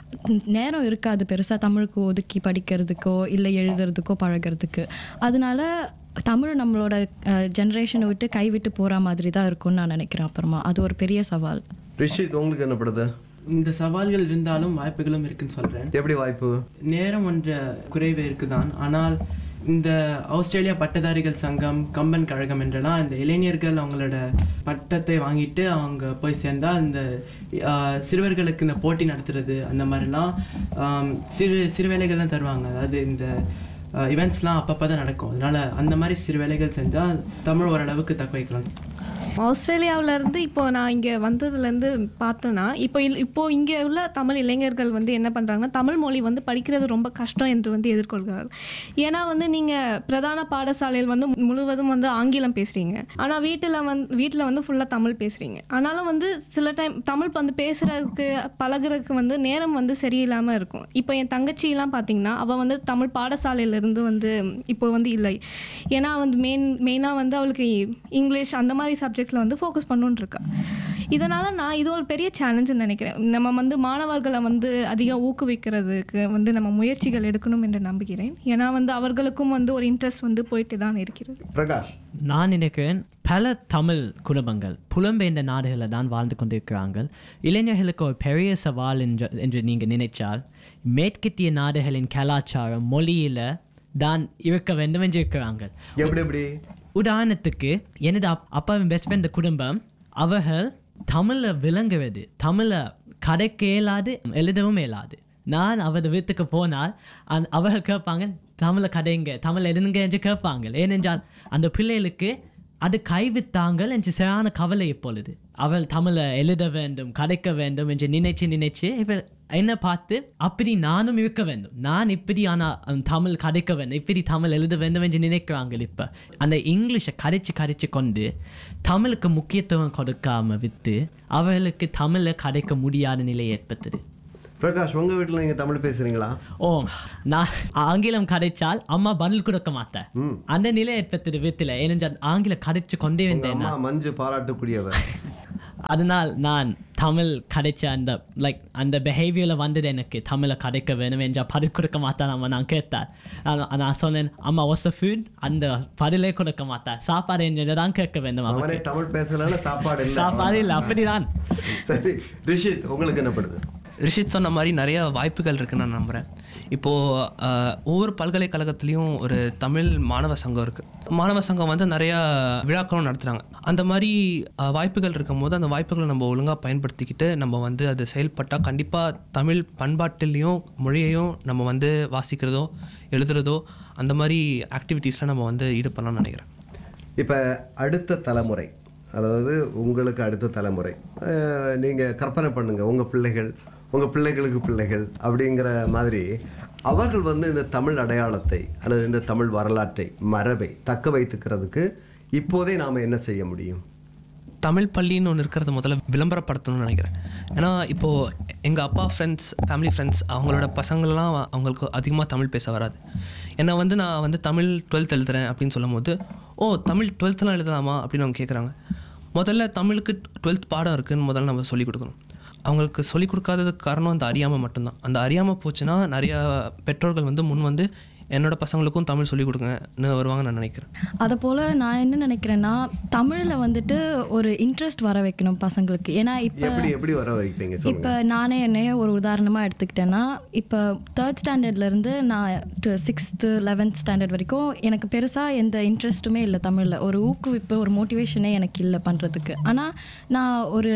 நேரம் இருக்காது பெருசாக தமிழுக்கு ஒதுக்கி படிக்கிறதுக்கோ இல்லை எழுதுறதுக்கோ பழகிறதுக்கு அதனால தமிழ் நம்மளோட ஜென்ரேஷனை விட்டு கைவிட்டு போகிற மாதிரி தான் இருக்கும்னு நான் நினைக்கிறேன் அப்புறமா அது ஒரு பெரிய சவால் ரிஷித் உங்களுக்கு என்ன படுது இந்த சவால்கள் இருந்தாலும் வாய்ப்புகளும் இருக்குன்னு சொல்கிறேன் எப்படி வாய்ப்பு நேரம் என்ற குறைவு இருக்குதான் ஆனால் இந்த ஆஸ்திரேலியா பட்டதாரிகள் சங்கம் கம்பன் கழகம் என்றெல்லாம் இந்த இளைஞர்கள் அவங்களோட பட்டத்தை வாங்கிட்டு அவங்க போய் சேர்ந்தா இந்த ஆஹ், சிறுவர்களுக்கு இந்த போட்டி நடத்துறது அந்த மாதிரிலாம் ஆம், சிறு சிறு வேலைகள் தான் தருவாங்க அதாவது இந்த இவெண்ட்ஸ்லாம் அப்பப்போ தான் நடக்கும் அதனால அந்த மாதிரி சிறு வேலைகள் செஞ்சால் தமிழ் ஓரளவுக்கு தக்க வைக்கலாம் ஆஸ்திரேலியாவுல இருந்து இப்போ நான் இங்கே வந்ததுலேருந்து பார்த்தேன்னா இப்போ இல்- இப்போ இங்கே உள்ள தமிழ் இளைஞர்கள் வந்து என்ன பண்ணுறாங்கன்னா தமிழ் மொழி வந்து படிக்கிறது ரொம்ப கஷ்டம் என்று வந்து எதிர்கொள்கிறார்கள் ஏன்னா வந்து நீங்கள் பிரதான பாடசாலையில் வந்து முழுவதும் வந்து ஆங்கிலம் பேசுகிறீங்க ஆனால் வீட்டில் வந்து வீட்டில் வந்து ஃபுல்லாக தமிழ் பேசுகிறீங்க ஆனாலும் வந்து சில டைம் தமிழ் வந்து பேசுகிறதுக்கு பழகுறதுக்கு வந்து நேரம் வந்து சரியில்லாமல் இருக்கும் இப்போ என் தங்கச்சிலாம் பார்த்தீங்கன்னா அவள் வந்து தமிழ் பாடசாலையிலேருந்து வந்து இப்போ வந்து இல்லை ஏன்னா வந்து மெயின் மெயினாக வந்து அவளுக்கு இங்கிலீஷ் அந்த மாதிரி சப்ஜெக்ட்ஸில் வந்து ஃபோக்கஸ் பண்ணுன்னு இருக்கா இதனால் நான் இது ஒரு பெரிய சேலஞ்சுன்னு நினைக்கிறேன் நம்ம வந்து மாணவர்களை வந்து அதிகம் ஊக்குவிக்கிறதுக்கு வந்து நம்ம முயற்சிகள் எடுக்கணும் என்று நம்புகிறேன் ஏன்னா வந்து அவர்களுக்கும் வந்து ஒரு இன்ட்ரெஸ்ட் வந்து போயிட்டு தான் இருக்கிறது பிரகாஷ் நான் நினைக்கிறேன் பல தமிழ் குடும்பங்கள் புலம்பெயர்ந்த நாடுகளில் தான் வாழ்ந்து கொண்டிருக்கிறார்கள் இளைஞர்களுக்கு ஒரு பெரிய சவால் என்று என்று நீங்கள் நினைச்சால் மேற்கத்திய நாடுகளின் கலாச்சாரம் மொழியில தான் இருக்க வேண்டும் என்று இருக்கிறாங்க எப்படி எப்படி உதாரணத்துக்கு எனது அப் அப்பாவின் பெஸ்ட் ஃப்ரெண்ட் குடும்பம் அவர்கள் தமிழை விளங்குவது தமிழை கதைக்க இயலாது எழுதவும் இயலாது நான் அவர் வீட்டுக்கு போனால் அந் அவர்கள் கேட்பாங்க தமிழை கதைங்க தமிழ் எழுதுங்க என்று கேட்பாங்க ஏனென்றால் அந்த பிள்ளைகளுக்கு அது கைவிட்டாங்கள் என்று சரியான கவலை இப்பொழுது அவள் தமிழை எழுத வேண்டும் கதைக்க வேண்டும் என்று நினைச்சு நினைச்சு இவள் என்ன பார்த்து அப்படி நானும் இருக்க வேண்டும் நான் இப்படி ஆனால் தமிழ் கதைக்க வேண்டும் இப்படி தமிழ் எழுத வேண்டும் என்று நினைக்கிறாங்க இப்போ அந்த இங்கிலீஷை கரைச்சு கரைச்சு கொண்டு தமிழுக்கு முக்கியத்துவம் கொடுக்காம விட்டு அவர்களுக்கு தமிழை கதைக்க முடியாத நிலை ஏற்பட்டது பிரகாஷ் உங்க வீட்டில் நீங்க தமிழ் பேசுறீங்களா ஓ நான் ஆங்கிலம் கதைச்சால் அம்மா பதில் கொடுக்க மாட்டேன் அந்த நிலை ஏற்பட்டது வீட்டில் ஏனென்றால் ஆங்கிலம் கதைச்சு கொண்டே உங்க வந்தேன் அம்மா மஞ்சு பாராட்டக்கூடியவர் அதனால் நான் தமிழ் கதைச்ச அந்த லைக் அந்த பிஹேவியரில் வந்தது எனக்கு தமிழை கதைக்க வேணும் என்றால் பதில் கொடுக்க மாட்டான் அம்மா நான் கேட்டார் நான் நான் சொன்னேன் அம்மா வாஸ் ஃபுட் அந்த பதிலே கொடுக்க மாட்டார் சாப்பாடு என்றதை தான் கேட்க வேண்டும் அவனே அவனுக்கு தமிழ் பேசலன்னா சாப்பாடு இல்லை சாப்பாடு இல்லை அப்படிதான் சரி ரிஷித் உங்களுக்கு என்ன படுது ரிஷித் சொன்ன மாதிரி நிறைய வாய்ப்புகள் இருக்குன்னு நான் நம்புகிறேன் இப்போது ஆஹ், ஒவ்வொரு பல்கலைக்கழகத்துலேயும் ஒரு தமிழ் மாணவ சங்கம் இருக்குது மாணவ சங்கம் வந்து நிறையா விழாக்களும் நடத்துகிறாங்க அந்த மாதிரி ஆஹ், வாய்ப்புகள் இருக்கும்போது அந்த வாய்ப்புகளை நம்ம ஒழுங்காக பயன்படுத்திக்கிட்டு நம்ம வந்து அது செயல்பட்டால் கண்டிப்பாக தமிழ் பண்பாட்டிலையும் மொழியையும் நம்ம வந்து வாசிக்கிறதோ எழுதுறதோ அந்த மாதிரி ஆக்டிவிட்டீஸில் நம்ம வந்து ஈடுபடலாம்னு நினைக்கிறேன் இப்போ அடுத்த தலைமுறை அதாவது உங்களுக்கு அடுத்த தலைமுறை அஹ், நீங்க கற்பனை பண்ணுங்க உங்க பிள்ளைகள் உங்க பிள்ளைகளுக்கு பிள்ளைகள் அப்படிங்கிற மாதிரி அவர்கள் வந்து இந்த தமிழ் அடையாளத்தை அல்லது இந்த தமிழ் வரலாற்றை மரபை தக்க வைத்துக்கிறதுக்கு இப்போதே நாம் என்ன செய்ய முடியும் தமிழ் பள்ளின்னு ஒன்று இருக்கிறத முதல்ல விளம்பரப்படுத்தணும்னு நினைக்கிறேன் ஏன்னா இப்போது எங்கள் அப்பா ஃப்ரெண்ட்ஸ் ஃபேமிலி ஃப்ரெண்ட்ஸ் அவங்களோட பசங்களெலாம் அவங்களுக்கு அதிகமாக தமிழ் பேச வராது என்னை வந்து நான் வந்து தமிழ் டுவெல்த் எழுதுறேன் அப்படின்னு சொல்லும் போது ஓ தமிழ் டுவெல்த்லாம் எழுதலாமா அப்படின்னு அவங்க கேட்குறாங்க முதல்ல தமிழுக்கு டுவெல்த் பாடம் இருக்குன்னு முதல்ல நம்ம சொல்லிக் கொடுக்கணும் அவங்களுக்கு சொல்லிக் கொடுக்காததுக்கு காரணம் அந்த அறியாமல் மட்டும்தான் அந்த அறியாமல் போச்சுன்னா நிறையா பெற்றோர்கள் வந்து முன் வந்து என்னோட பசங்களுக்கும் தமிழ் சொல்லிக் கொடுங்கன்னு வருவாங்க நான் நினைக்கிறேன் அதை போல் நான் என்ன நினைக்கிறேன்னா தமிழில் வந்துட்டு ஒரு இன்ட்ரெஸ்ட் வர வைக்கணும் பசங்களுக்கு ஏன்னா இப்போ எப்படி எப்படி வர வைப்பீங்க இப்போ சொல்லுங்க நானே என்னைய ஒரு உதாரணமாக எடுத்துக்கிட்டேன்னா இப்போ தேர்ட் ஸ்டாண்டர்ட்லேருந்து நான் சிக்ஸ்த்து லெவன்த் ஸ்டாண்டர்ட் வரைக்கும் எனக்கு பெருசாக எந்த இன்ட்ரெஸ்ட்டுமே இல்லை தமிழில் ஒரு ஊக்குவிப்பு ஒரு மோட்டிவேஷனே எனக்கு இல்லை பண்ணுறதுக்கு ஆனால் நான் ஒரு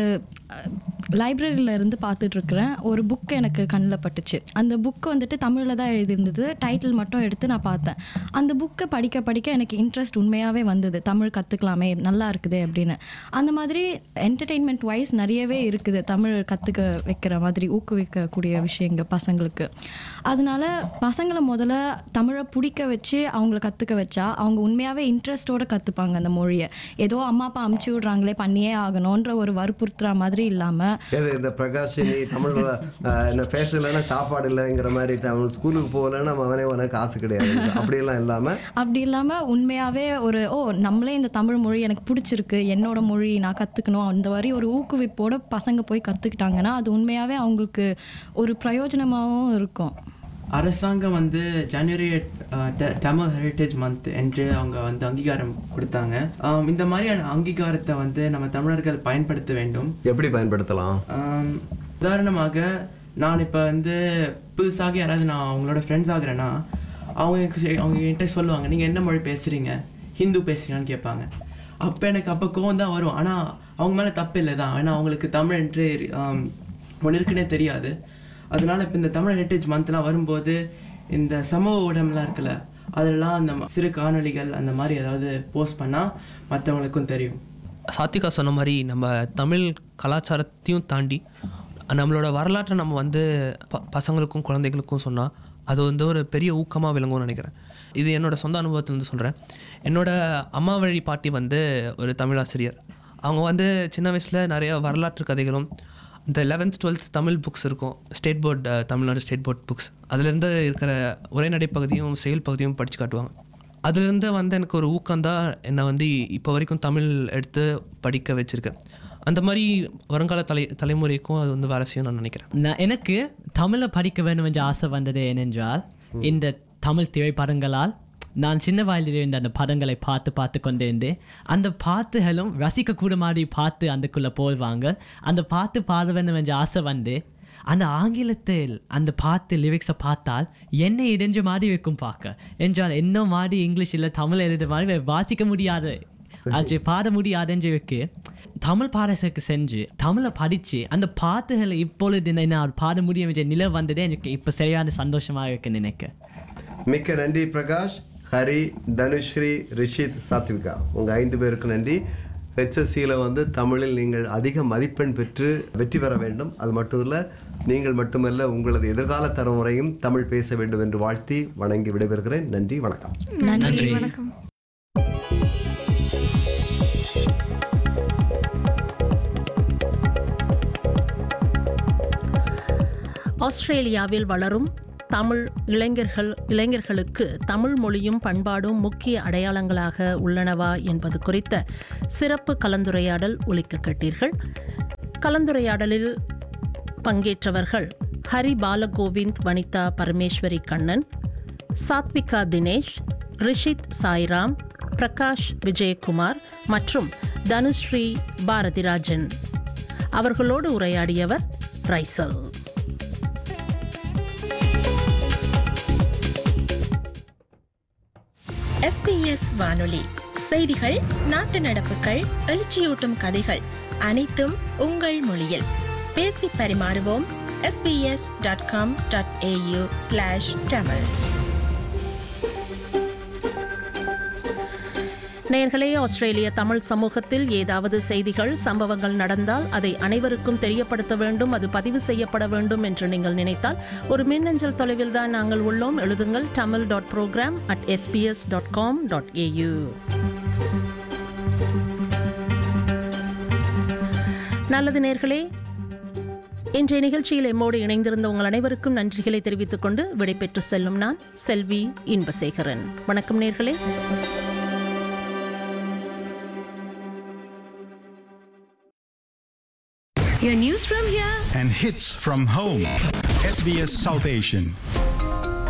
லைப்ரரியில் இருந்து பார்த்துட்ருக்குறேன் ஒரு புக் எனக்கு கண்ணில் பட்டுச்சு அந்த புக் வந்துட்டு தமிழில் தான் எழுதியிருந்தது டைட்டில் மட்டும் எடுத்து நான் பார்த்தேன் அந்த புக்கை படிக்க படிக்க எனக்கு இன்ட்ரெஸ்ட் உண்மையாகவே வந்தது தமிழ் கற்றுக்கலாமே நல்லா இருக்குதே அப்படின்னு அந்த மாதிரி என்டர்டெயின்மெண்ட் வைஸ் நிறையவே இருக்குது தமிழ் கற்றுக்க வைக்கிற மாதிரி ஊக்குவிக்கக்கூடிய விஷயங்கள் பசங்களுக்கு அதனால பசங்களை முதல்ல தமிழை பிடிக்க வச்சு அவங்கள கற்றுக்க வச்சா அவங்க உண்மையாகவே இன்ட்ரெஸ்ட்டோட கற்றுப்பாங்க அந்த மொழியை ஏதோ அம்மா அப்பா அமுச்சு விட்றாங்களே பண்ணியே ஆகணுன்ற ஒரு வற்புறுத்துற மாதிரி இல்லாமல் எது இந்த பிரகாஷ் நீ தமிழ் அஹ், என்ன பேசலைன்னா சாப்பாடு இல்லைங்கிற மாதிரி தமிழ் ஸ்கூலுக்கு போகலன்னா அவனே உனக்கு காசு கிடையாது அப்படியெல்லாம் இல்லாமல் அப்படி இல்லாமல் உண்மையாகவே ஒரு ஓ நம்மளே இந்த தமிழ் மொழி எனக்கு பிடிச்சிருக்கு என்னோட மொழி நான் கற்றுக்கணும் அந்த மாதிரி ஒரு ஊக்குவிப்போட பசங்க போய் கற்றுக்கிட்டாங்கன்னா அது உண்மையாகவே அவங்களுக்கு ஒரு பிரயோஜனமாகவும் இருக்கும் அரசாங்கம் வந்து ஜனவரி தமிழ் ஹெரிட்டேஜ் மந்த் என்று அவங்க வந்து அங்கீகாரம் கொடுத்தாங்க ஆம், இந்த மாதிரியான அங்கீகாரத்தை வந்து நம்ம தமிழர்கள் பயன்படுத்த வேண்டும் எப்படி பயன்படுத்தலாம் ஆம், உதாரணமாக நான் இப்போ வந்து புதுசாக யாராவது நான் அவங்களோட ஃப்ரெண்ட்ஸ் ஆகுறேன்னா அவங்க எனக்கு- அவங்க என்கிட்ட சொல்லுவாங்க நீங்கள் என்ன மொழி பேசுகிறீங்க ஹிந்து பேசுறீங்கன்னு கேட்பாங்க அப்போ எனக்கு அப்போ கோவம் தான் வரும் ஆனால் அவங்க மேலே தப்பு இல்லை தான் ஏன்னா அவங்களுக்கு தமிழ் என்று ஆம், ஒன்று இருக்குன்னே தெரியாது அதனால இப்போ இந்த தமிழ் ஹெரிட்டேஜ் மந்த்லாம் வரும்போது இந்த சமூக ஊடகம்லாம் இருக்குல்ல அதெல்லாம் அந்த சிறு காணொளிகள் அந்த மாதிரி ஏதாவது போஸ்ட் பண்ணால் மற்றவங்களுக்கும் தெரியும் சாத்திகா சொன்ன மாதிரி நம்ம தமிழ் கலாச்சாரத்தையும் தாண்டி நம்மளோட வரலாற்றை நம்ம வந்து ப பசங்களுக்கும் குழந்தைகளுக்கும் சொன்னால் அது வந்து ஒரு பெரிய ஊக்கமாக விளங்கும்னு நினைக்கிறேன் இது என்னோட சொந்த அனுபவத்திலேருந்து சொல்கிறேன் என்னோட அம்மா வழி பாட்டி வந்து ஒரு தமிழாசிரியர் அவங்க வந்து சின்ன வயசில் நிறைய வரலாற்று கதைகளும் இந்த லெவன்த் டுவெல்த் தமிழ் புக்ஸ் இருக்கும் state board Tamil Nadu state board books அதுலேருந்து இருக்கிற உரைநடை பகுதியும் செயல் பகுதியும் படித்து காட்டுவாங்க அதுலேருந்து வந்து எனக்கு ஒரு ஊக்கம்தான் என்னை வந்து இப்போ வரைக்கும் தமிழ் எடுத்து படிக்க வச்சிருக்கேன் அந்த மாதிரி வருங்கால தலை தலைமுறைக்கும் அது வந்து வேலை செய்யும் நான் நினைக்கிறேன் நான் எனக்கு தமிழை படிக்க வேண்டும் என்ற ஆசை வந்தது ஏனென்றால் இந்த தமிழ் திரைப்படங்களால் நான் சின்ன வயதில் இருந்த அந்த படங்களை பார்த்து பார்த்து கொண்டிருந்து அந்த பாட்டுகளும் ரசிக்கக்கூட மாதிரி பார்த்து அதுக்குள்ளே போடுவாங்க அந்த பாட்டு பாட வேண்டும் என்ற ஆசை வந்து அந்த ஆங்கிலத்தில் அந்த பார்த்து லிரிக்ஸை பார்த்தால் என்னை இடைஞ்ச மாதிரி இருக்கும் பார்க்க என்றால் என்ன மாதிரி இங்கிலீஷில் தமிழ் எழுத மாதிரி வாசிக்க முடியாது அது பாட முடியாதுன்றதுக்கு தமிழ் பாடசுக்கு செஞ்சு தமிழை படித்து அந்த பாட்டுகளை இப்பொழுது நான் பாட முடியும் என்ற நிலை வந்ததே எனக்கு இப்போ சரியான சந்தோஷமாக இருக்குன்னு நினைக்க மிக்க நன்றி பிரகாஷ் ஹரி தனுஸ்ரீ ரிஷித் சாத்விகா உங்கள் ஐந்து பேருக்கு நன்றி ஹெச்எஸ்சியில் வந்து தமிழில் நீங்கள் அதிக மதிப்பெண் பெற்று வெற்றி பெற வேண்டும் அது மட்டும் இல்லை நீங்கள் மட்டுமல்ல உங்களது எதிர்கால தலைமுறையும் தமிழ் பேச வேண்டும் என்று வாழ்த்தி வணங்கி விடைபெறுகிறேன் நன்றி வணக்கம் நன்றி வணக்கம் ஆஸ்திரேலியாவில் வளரும் தமிழ் இளைஞர்கள் இளைஞர்களுக்கு தமிழ் மொழியும் பண்பாடும் முக்கிய அடையாளங்களாக உள்ளனவா என்பது குறித்த சிறப்பு கலந்துரையாடல் ஒலிக்க கேட்டீர்கள் கலந்துரையாடலில் பங்கேற்றவர்கள் ஹரி பாலகோவிந்த் வனிதா பரமேஸ்வரி கண்ணன் சாத்விகா தினேஷ் ரிஷித் சாய்ராம் பிரகாஷ் விஜயகுமார் மற்றும் தனுஸ்ரீ பாரதிராஜன் அவர்களோடு உரையாடியவர் ரைசல் எஸ்பிஎஸ் வானொலி செய்திகள் நாட்டு நடப்புகள் எழுச்சியூட்டும் கதைகள் அனைத்தும் உங்கள் மொழியில் பேசி பரிமாறுவோம் SBS dot com dot AU slash Tamil நேர்களே ஆஸ்திரேலிய தமிழ் சமூகத்தில் ஏதாவது செய்திகள் சம்பவங்கள் நடந்தால் அதை அனைவருக்கும் தெரியப்படுத்த வேண்டும் அது பதிவு செய்யப்பட வேண்டும் என்று நீங்கள் நினைத்தால் ஒரு மின்னஞ்சல் தொலைவில் தான் நாங்கள் உள்ளோம் எழுதுங்கள் Tamil dot programme at SBS dot com dot AU நல்லது நேர்களே இன்றைய நிகழ்ச்சியில் எம்மோடு இணைந்திருந்த உங்கள் அனைவருக்கும் நன்றிகளை தெரிவித்துக் கொண்டு விடைபெற்று செல்லும் நான் செல்வி இன்பசேகரன் வணக்கம் நேர்களே Your news from here and hits from home. SBS South Asian.